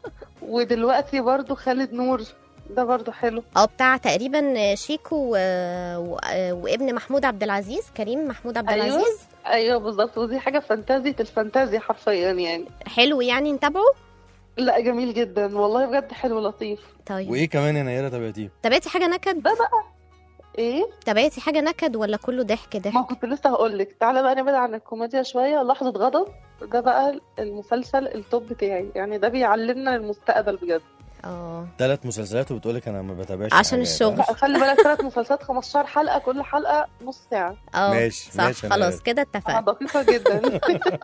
ودلوقتي برضو خالد نور ده برضو حلو اه بتاع تقريبا شيكو و... و... وابن محمود عبد العزيز كريم محمود عبد أيوة. العزيز ايوه بالظبط ودي حاجه فانتازية الفانتازيا حرفيا يعني حلو يعني نتابعه لا جميل جدا والله بجد حلو لطيف طيب وايه كمان يا نيره تابعتيه تابعتي حاجة نكد؟ ده بقى ايه تابعتي حاجة نكد ولا كله ضحك ما ضحك؟ كنت لسه هقول لك تعالى بقى نبعد عن الكوميديا شويه لحظه غضب ده بقى المسلسل التوب بتاعي يعني ده بيعلمنا المستقبل بجد اه ثلاث مسلسلات وبتقولك انا ما بتابعش عشان حاجات. الشغل. لا، خلي بالك ثلاث مسلسلات 15 حلقه كل حلقه نص ساعه اه ماشي، صح ماشي، أنا خلاص عارف. كده انا اتفقنا دقيقه جدا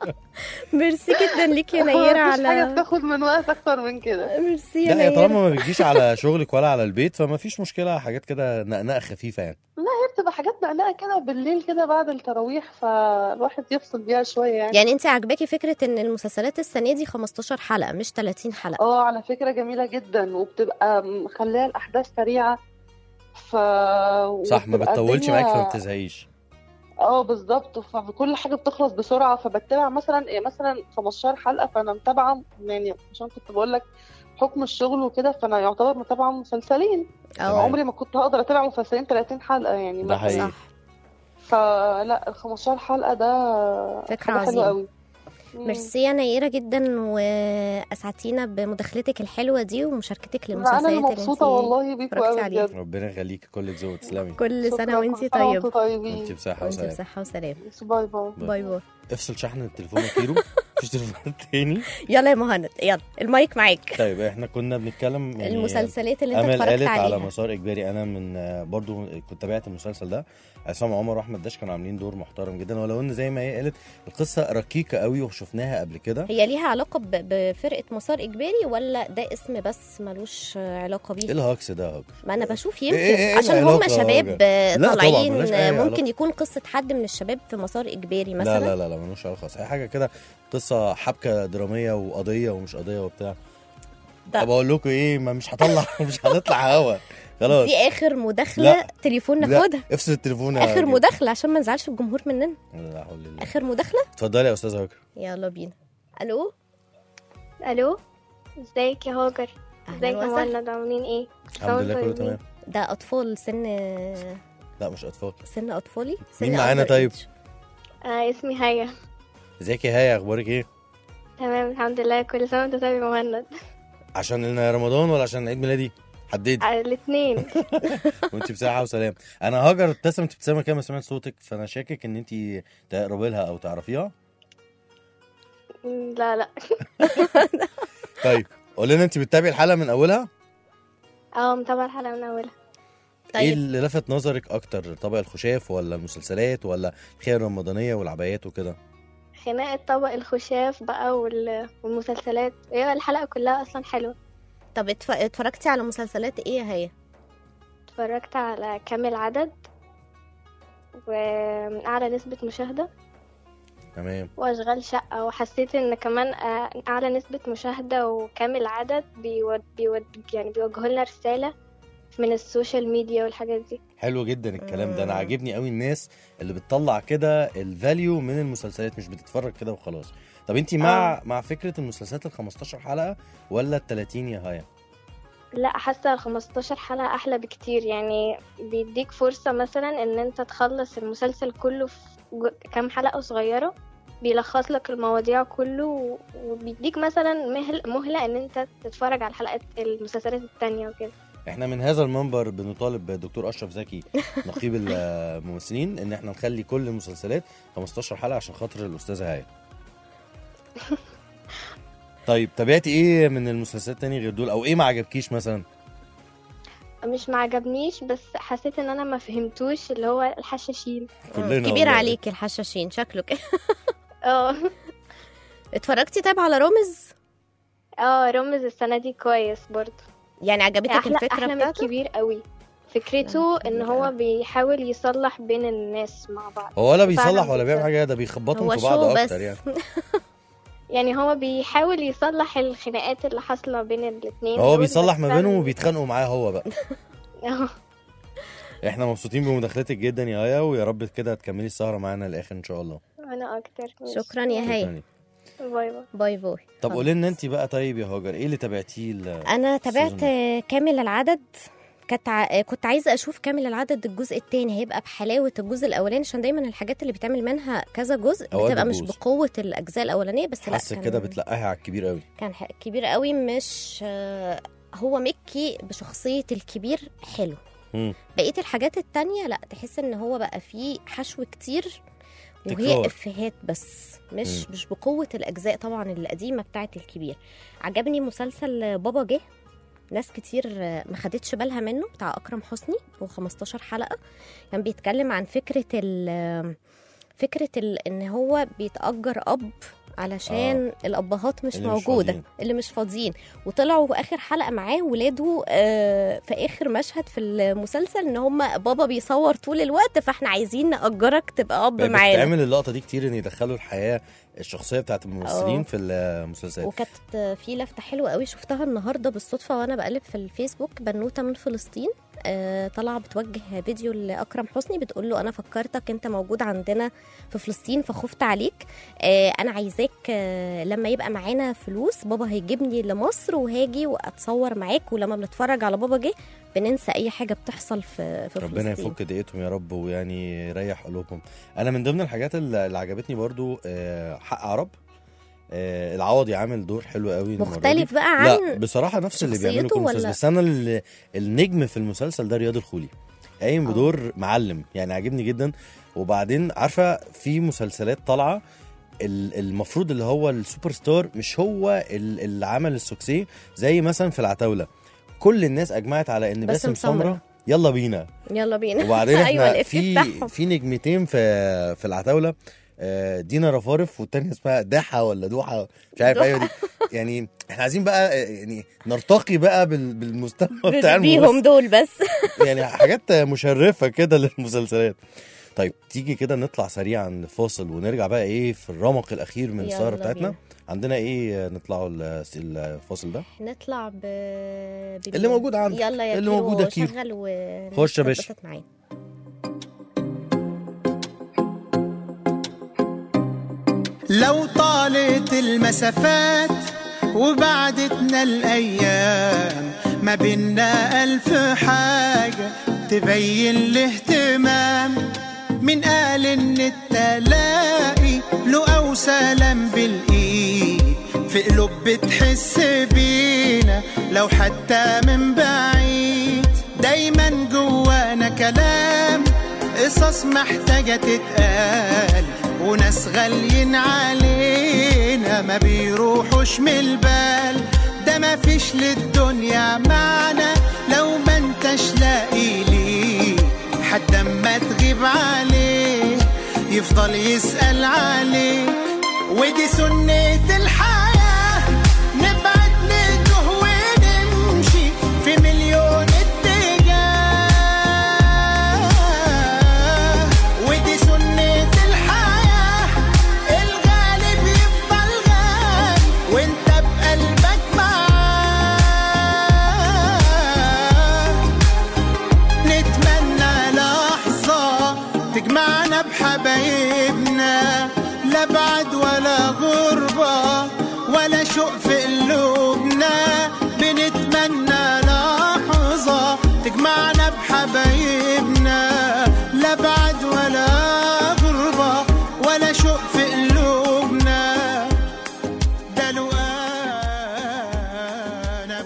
ميرسي جدا ليك يا نيرة مفيش حاجه على بتاخد من وقت اكتر من كده ميرسي يا لا هي طالما نيرة ما بتجيش على شغلك ولا على البيت فما فيش مشكله حاجات كده نقنقه خفيفه يعني لا هي بتبقى حاجات نقنقه كده بالليل كده بعد التراويح فالواحد يفصل بيها شويه يعني يعني انت عاجباكي فكرة ان المسلسلات السنة دي 15 حلقة مش 30 حلقة اه على فكره جميله جدا وبتبقى مخليه الاحداث سريعه ف صح ما وبتبقى بتطولش معاك الدنيا- فما بتزهقيش اه بالظبط فكل حاجه بتخلص بسرعه فبتابع مثلا إيه مثلا 15 حلقه فانا متابعه يعني عشان كنت بقول لك حكم الشغل وكده فانا يعتبر متابعه مسلسلين اه عمري ما كنت هقدر اتابع مسلسلين 30 حلقه يعني ده مثلا حقيقي صح فلا ال 15 حلقه ده فكرة حاجه عظيمة. حلوه قوي مم. ميرسي يا نيرة جدا واسعدتينا بمداخلتك الحلوة دي ومشاركتك لا للمسلسلات انا اللي مبسوطه انتي والله بيكوا اتفرجتي قوي عليها. بجد ربنا يخليك كل ذوق تسلمي كل سنة شكراً، وانتي كل سنة طيب وانتوا طيبين وانت بصحه وانتي وسلامه بصحة وسلام باي باي باي باي افصل شحن التليفون يا كيرو مفيش تليفون تاني يلا يا مهند يلا المايك معاك طيب احنا كنا بنتكلم يعني المسلسلات اللي انت امل اتفرجت قالت على عليها مسار اجباري انا من آه، برضو كنت تابعت المسلسل ده عصام عمر واحمد داش كانوا عاملين دور محترم جدا ولو ان زي ما هي قالت القصه ركيكه قوي وشفناها قبل كده هي ليها علاقة ب- بفرقة مسار إجباري ولا ده اسم بس ملوش علاقة ايه بيه؟ الهكس ده يا هاجر ما أنا بشوف إيه- يمكن إيه- إيه عشان هم العلاقة يا شباب راجل؟ آه، لا طبعاً، طالعين ملهاش أي آه، ممكن علاقة. يكون قصة حد من الشباب في مسار إجباري لا مثلا لا لا لا ملوش علاقه خالص هي حاجه كده قصه حبكه دراميه وقضيه ومش قضيه وبتاع ده- طب اقول لكم ايه ما مش هطلع مش هنطلع هوا خلاص دي آخر مداخلة لا. تليفون لا ناخدها افصل التليفون يا آخر هاجر. مداخلة عشان ما نزعلش الجمهور مننا لا حول الله آخر مداخلة اتفضلي يا استاذه هاجر يلا بينا ألو الو ازيك يا هاجر أهلا ازيك يا وسهلا مهند عاملين ايه الحمد لله كله طيبين. تمام ده أطفال سن لا مش اطفال سن أطفالي سن مين معانا under طيب؟ age. آه اسمي هيا ازيك يا هاي اخبارك ايه تمام الحمد لله كل سنه وانت طيب يا مهند عشان رمضان ولا عشان عيد ميلادي حددي على الاثنين وانت بصحه وسلام انا هاجر ابتسمت ابتسامه كده ما سمعت صوتك فانا شاكك ان انت تقربي لها او تعرفيها لا لا طيب قول لنا انت بتتابعي الحلقه من اولها اه متابعة الحلقة من أولها ايه اللي لفت نظرك اكتر طبق الخشاف ولا المسلسلات ولا الخيام الرمضانيه والعبايات وكده خناقة طبق الخشاف بقى وال- والمسلسلات هي الحلقة كلها أصلا حلوة طب اتف... اتفرجتي على مسلسلات ايه هي اتفرجت على كامل عدد وأعلى نسبة مشاهدة تمام وأشغال شقة وحسيت إن كمان آه، أعلى نسبة مشاهدة وكامل عدد بيود بيود يعني بيوجهوا لنا رسالة من السوشيال ميديا والحاجات دي حلو جدا الكلام ده انا عاجبني قوي الناس اللي بتطلع كده الفاليو من المسلسلات مش بتتفرج كده وخلاص طب انت مع مع فكره المسلسلات ال 15 حلقه ولا ال 30 يا هايا لا حاسة ال 15 حلقة أحلى بكتير يعني بيديك فرصة مثلا إن أنت تخلص المسلسل كله في جو- كام حلقة صغيرة بيلخص لك المواضيع كله و- وبيديك مثلا مهل مهلة إن أنت تتفرج على الحلقات المسلسلات التانية وكده احنا من هذا المنبر بنطالب دكتور اشرف زكي نقيب الممثلين ان احنا نخلي كل المسلسلات 15 حلقه عشان خاطر الاستاذه هايا طيب تابعتي ايه من المسلسلات تاني غير دول او ايه ما عجبكيش مثلا مش معجبنيش بس حسيت إن أنا ما فهمتوش اللي هو الحشاشين كلنا كبير والله. عليكي الحشاشين شكله كده اه اتفرجتي طيب على رامز اه رامز السنة دي كويس برضه يعني عجبتك أحلى الفكره أحلى من بتاعته الكبير قوي فكرته إن هو بيحاول يصلح بين الناس مع بعض هو ولا وفعلاً بيصلح ولا بيعمل بيتصلح. حاجه ده بيخبطهم هو في بعض شو اكتر بس. يعني يعني هو بيحاول يصلح الخناقات اللي حاصلة بين الاتنين هو دول، بيصلح بس ما بينهم فعلاً- وبيتخانقوا معاه هو بقى اه احنا مبسوطين بمداخلتك جدا يا هيا ويا رب كده تكملي السهره معانا للاخر ان شاء الله انا اكتر شكرا يا شكراً هيا ليك. باي باي باي باي طب قولي لنا انت بقى طيب يا هاجر ايه اللي تابعتيه ال- انا تابعت السيزون ده؟ كامل العدد كنت ع... كنت عايزه اشوف كامل العدد الجزء الثاني هيبقى بحلاوه الجزء الاولاني عشان دايما الحاجات اللي بيتعمل منها كذا جزء أوقات بتبقى مش بتبوظ. بقوه الاجزاء الاولانيه بس لا حاسه كان- كده بتلقاها على الكبير قوي كان ح- كبير قوي مش آه، هو مكي بشخصيه الكبير حلو مم. بقيه الحاجات التانية لا تحس ان هو بقى فيه حشو كتير وهي تكرار. افيهات بس مش مم. مش بقوه الاجزاء طبعا القديمه بتاعت الكبير عجبني مسلسل بابا جه ناس كتير ما خدتش بالها منه بتاع اكرم حسني هو 15 حلقه كان بيتكلم عن فكره ال فكره ال ان هو بيتاجر اب علشان آه. الابهات مش اللي مش موجوده فاضيين. اللي مش فاضيين وطلعوا اخر حلقه معاه ولاده آه في اخر مشهد في المسلسل ان هم بابا بيصور طول الوقت فاحنا عايزين ناجرك تبقى اب بقى معانا بتعمل اللقطه دي كتير ان يدخلوا الحياه الشخصيه بتاعت الممثلين آه. في المسلسلات وكانت في لفته حلوه قوي شفتها النهارده بالصدفه وانا بقلب في الفيسبوك بنوته من فلسطين آه، طالعه بتوجه فيديو لاكرم حسني بتقول له انا فكرتك انت موجود عندنا في فلسطين فخفت عليك آه، انا عايزاك آه، لما يبقى معانا فلوس بابا هيجيبني لمصر وهاجي واتصور معاك ولما بنتفرج على بابا جه بننسى اي حاجه بتحصل في في ربنا فلسطين يفك ضيقتهم يا رب ويعني يريح قلوبهم انا من ضمن الحاجات اللي اللي عجبتني برضو آه، حق عرب آه، العوضي عامل دور حلو قوي المرة دي. مختلف بقى لا عن بصراحه نفس اللي بيعمله شخصيته كل مسلسل ولا- بس انا اللي النجم في المسلسل ده رياض الخولي قايم بدور معلم يعني عاجبني جدا وبعدين عارفه في مسلسلات طالعه ال- المفروض اللي هو السوبر ستار مش هو ال- اللي عمل السوكسيه زي مثلا في العتاوله كل الناس اجمعت على ان باسم باسم سمرة. سمره يلا بينا يلا بينا وبعدين ايوه احنا الإفيه في بتاعهم. في نجمتين في في العتاوله آه، دينا رفارف والتانية اسمها داحة ولا دوحة مش عارف دوحة. ايوه دي يعني احنا عايزين بقى آه، يعني نرتقي بقى بال- بالمستوى بتاع بيهم الممثل. دول بس يعني حاجات مشرفة كده للمسلسلات طيب تيجي كده نطلع سريعا فاصل ونرجع بقى ايه في الرمق الاخير من يلا السهرة بتاعتنا بينا. عندنا ايه نطلعوا الس- الفاصل ده نطلع ب... ب... اللي موجود عندك. يلا يا اللي كيرو موجود يا كيرو. شغل و خش يا باشا. نتبسط معانا لو طالت المسافات وبعدتنا الأيام ما بينا ألف حاجة تبين الاهتمام من قال إن التلاقي له أو سلام بالإيد في قلوب بتحس بينا لو حتى من بعيد دايما جوانا كلام قصص محتاجة تتقال وناس غاليين علينا ما بيروحوش من البال ده ما فيش للدنيا معنى لو ما انتش لاقي ليه حد اما تغيب عليه يفضل يسأل عليك ودي سنة الحياة نبعد نتوه ونمشي في مليون اتجاه ودي سنة الحياة الغالب يفضل غالي وانت بقلبك معاه نتمنى لحظة تجمعنا بحبايبنا لا بعد ولا غربة ولا شوق في قلوبنا بنتمنى لحظة تجمعنا بحبايبنا لا بعد ولا غربة ولا شوق في قلوبنا ده لو أنا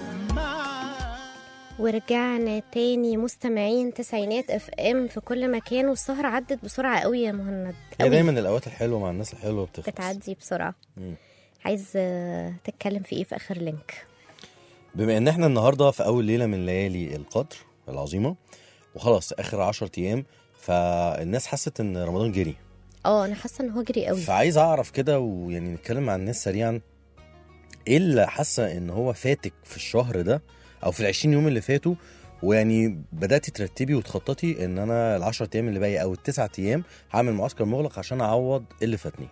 ورجعنا تاني مستمعين تسعينات اف ام في كل مكان والسهرة عدت بسرعة قوي يا مهند هي قوي. دايما الاوقات الحلوه مع الناس الحلوه بتخلص بتعدي بسرعة مم. عايز آه، تتكلم في ايه في اخر لينك بما ان احنا النهارده في اول ليله من ليالي القدر العظيمه وخلاص اخر 10 ايام فالناس حست ان رمضان جري اه انا حاسه ان هو جري قوي فعايز اعرف كده ويعني نتكلم مع الناس سريعا ايه اللي حاسه ان هو فاتك في الشهر ده او في ال 20 يوم اللي فاتوا ويعني بداتي ترتبي وتخططي ان انا ال 10 ايام اللي باقي او التسعة ايام هعمل معسكر مغلق عشان اعوض اللي فاتني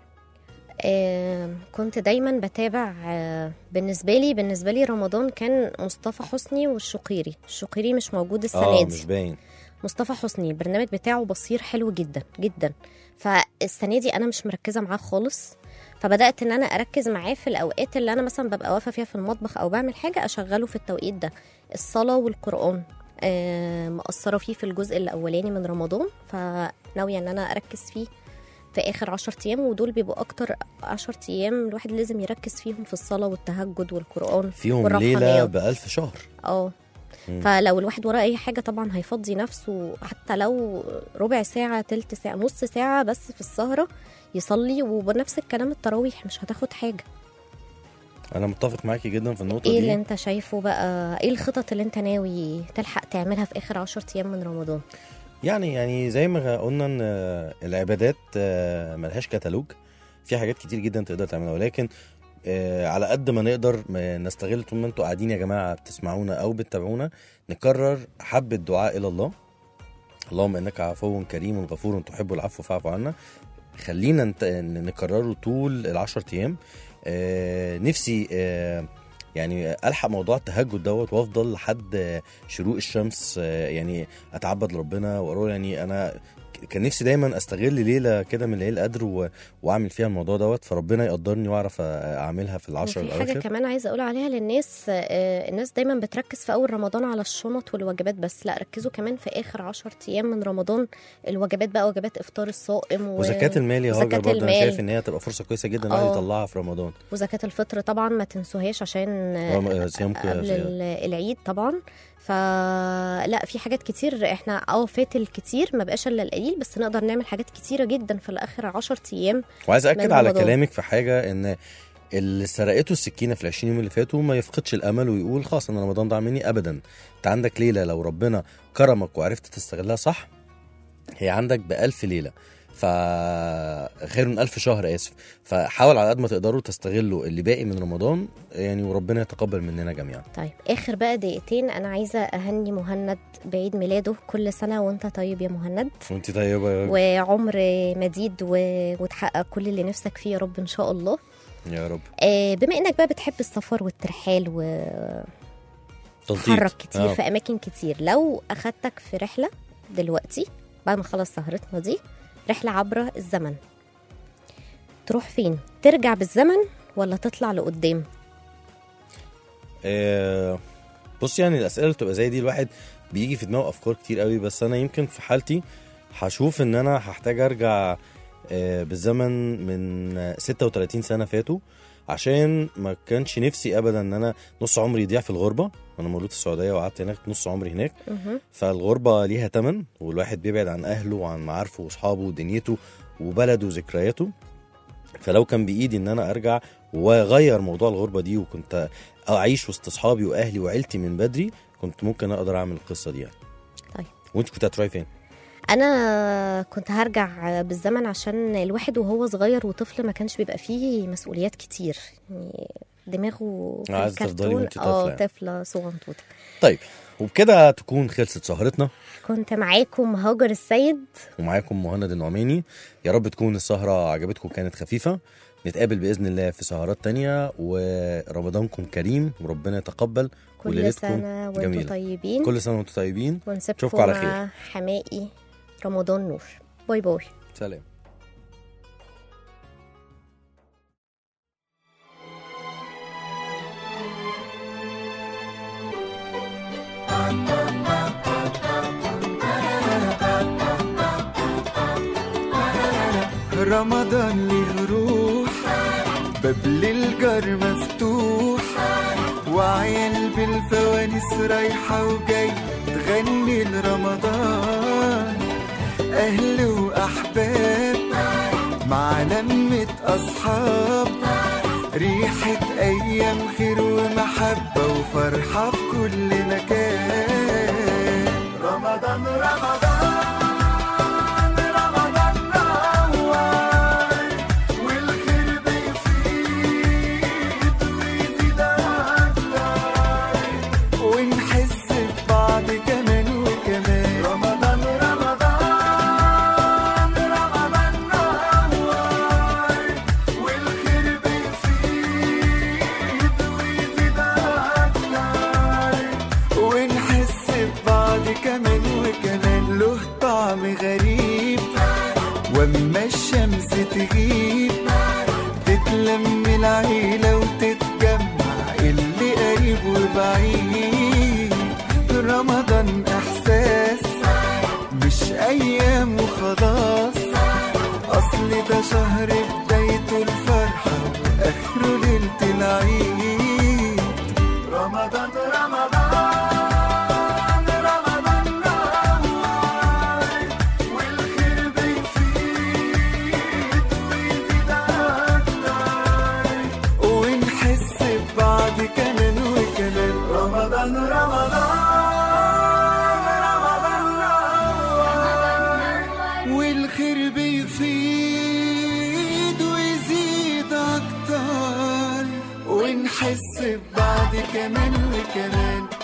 آه كنت دايما بتابع آه بالنسبه لي بالنسبه لي رمضان كان مصطفى حسني والشقيري الشقيري مش موجود السنه اه دي مش باين مصطفى حسني البرنامج بتاعه بصير حلو جدا جدا فالسنه دي انا مش مركزه معاه خالص فبدات ان انا اركز معاه في الاوقات اللي انا مثلا ببقى واقفه فيها في المطبخ او بعمل حاجه اشغله في التوقيت ده الصلاه والقران آه مقصره فيه في الجزء الاولاني من رمضان فناويه ان انا اركز فيه في اخر عشر ايام ودول بيبقوا اكتر عشر ايام الواحد لازم يركز فيهم في الصلاه والتهجد والقران فيهم والرحمنية. ليله بألف شهر اه مم. فلو الواحد وراه اي حاجه طبعا هيفضي نفسه حتى لو ربع ساعه تلت ساعه نص ساعه بس في السهره يصلي وبنفس الكلام التراويح مش هتاخد حاجه انا متفق معاكي جدا في النقطه ايه دي اللي انت شايفه بقى ايه الخطط اللي انت ناوي تلحق تعملها في اخر عشر ايام من رمضان يعني يعني زي ما قلنا ان آه، العبادات آه، ملهاش كتالوج في حاجات كتير جدا تقدر تعملها ولكن آه، على قد ما نقدر ما نستغل طول ما انتوا قاعدين يا جماعه بتسمعونا او بتتابعونا نكرر حب الدعاء الى الله اللهم انك عفو كريم غفور تحب العفو فاعف عنا خلينا نت- نكرره طول العشر ايام آه، نفسي آه، يعني الحق موضوع التهجد دوت وافضل لحد آه، شروق الشمس آه، يعني اتعبد لربنا واقول يعني انا ك- كان نفسي دايما استغل ليله كده من ليالي القدر و- واعمل فيها الموضوع دوت فربنا يقدرني واعرف آه، اعملها في العشر وفي حاجه الاواخر كمان عايزه اقول عليها للناس آه، الناس دايما بتركز في اول رمضان على الشنط والوجبات بس لا ركزوا كمان في اخر عشر ايام من رمضان الوجبات بقى وجبات افطار الصائم و... وزكاه المال يا هاجر وزكاة برضه انا المال. شايف ان هي تبقى فرصه كويسه جدا الواحد آه. يطلعها في رمضان وزكاة الفطر طبعا ما تنسوهاش عشان آه، آه، صيام كده قبل صيام. ال- العيد طبعا فلا في حاجات كتير احنا اه فات الكتير ما بقاش الا القليل بس نقدر نعمل حاجات كتيره جدا في الاخر عشر ايام وعايز اكد من على رمضان. كلامك في حاجه ان اللي سرقته السكينه في ال 20 يوم اللي فاتوا ما يفقدش الامل ويقول خلاص انا رمضان ضاع مني ابدا انت عندك ليله لو ربنا كرمك وعرفت تستغلها صح هي عندك بألف ليله فخير من ألف شهر آسف فحاول على قد ما تقدروا تستغلوا اللي باقي من رمضان يعني وربنا يتقبل مننا جميعا طيب اخر بقى دقيقتين انا عايزه اهني مهند بعيد ميلاده كل سنه وانت طيب يا مهند وانت طيبه يا وعمر مديد و... وتحقق كل اللي نفسك فيه يا رب ان شاء الله يا رب آه، بما انك بقى بتحب السفر والترحال و تلطيف تتحرك كتير آه. في اماكن كتير لو اخدتك في رحله دلوقتي بعد ما نخلص سهرتنا دي رحله عبر الزمن تروح فين ترجع بالزمن ولا تطلع لقدام آه، بص يعني الاسئله اللي بتبقى زي دي الواحد بيجي في دماغه افكار كتير قوي بس انا يمكن في حالتي هشوف ان انا هحتاج ارجع آه، بالزمن من آه، 36 سنه فاتوا عشان ما كانش نفسي ابدا ان انا نص عمري يضيع في الغربه انا مولود في السعوديه وقعدت هناك نص عمري هناك مهم. فالغربه ليها تمن والواحد بيبعد عن اهله وعن معارفه واصحابه ودنيته وبلده وذكرياته فلو كان بايدي ان انا ارجع واغير موضوع الغربه دي وكنت اعيش وسط اصحابي واهلي وعيلتي من بدري كنت ممكن اقدر اعمل القصه دي يعني طيب. وانت كنت هتروحي فين؟ انا كنت هرجع بالزمن عشان الواحد وهو صغير وطفل ما كانش بيبقى فيه مسؤوليات كتير يعني دماغه في عايزة تفضلي الكرتون وانتي طفلة اه يعني. طفله صغنطوطه طيب وبكده تكون خلصت سهرتنا كنت معاكم هاجر السيد ومعاكم مهند النعماني يا رب تكون السهرة عجبتكم كانت خفيفة نتقابل بإذن الله في سهرات تانية ورمضانكم كريم وربنا يتقبل كل وليلتكم سنه وانتم جميلة. طيبين كل سنة وانتم طيبين ونسيبكم نشوفكم على مع خير حمائي رمضان نور باي باي سلام رمضان ليه روح باب للجار مفتوح وعيال بالفوانيس رايحة وجاي تغني لرمضان أهل وأحباب مع لمة أصحاب ريحة أيام خير ومحبة وفرحة في كل مكان رمضان رمضان رمضان نور والخير بيفيد ويزيد أكتر ونحس ببعض كمان وكمان رمضان رمضان رمضان نور والخير بيفيد ويزيد أكتر ونحس ببعض كمان وكمان له طعم غريب واما الشمس تغيب تتلم العيلة وتتجمع اللي قريب وبعيد رمضان احساس مش ايام وخلاص اصل ده شهر بدايته الفرحة واخره ليلة العيد رمضان رمضان رمضان نور والخير بيفيد ويزيد أكتر ونحس ببعض كمان وكمان رمضان رمضان رمضان نور والخير بيفيد ويزيد أكتر ونحس ببعض كمان وكمان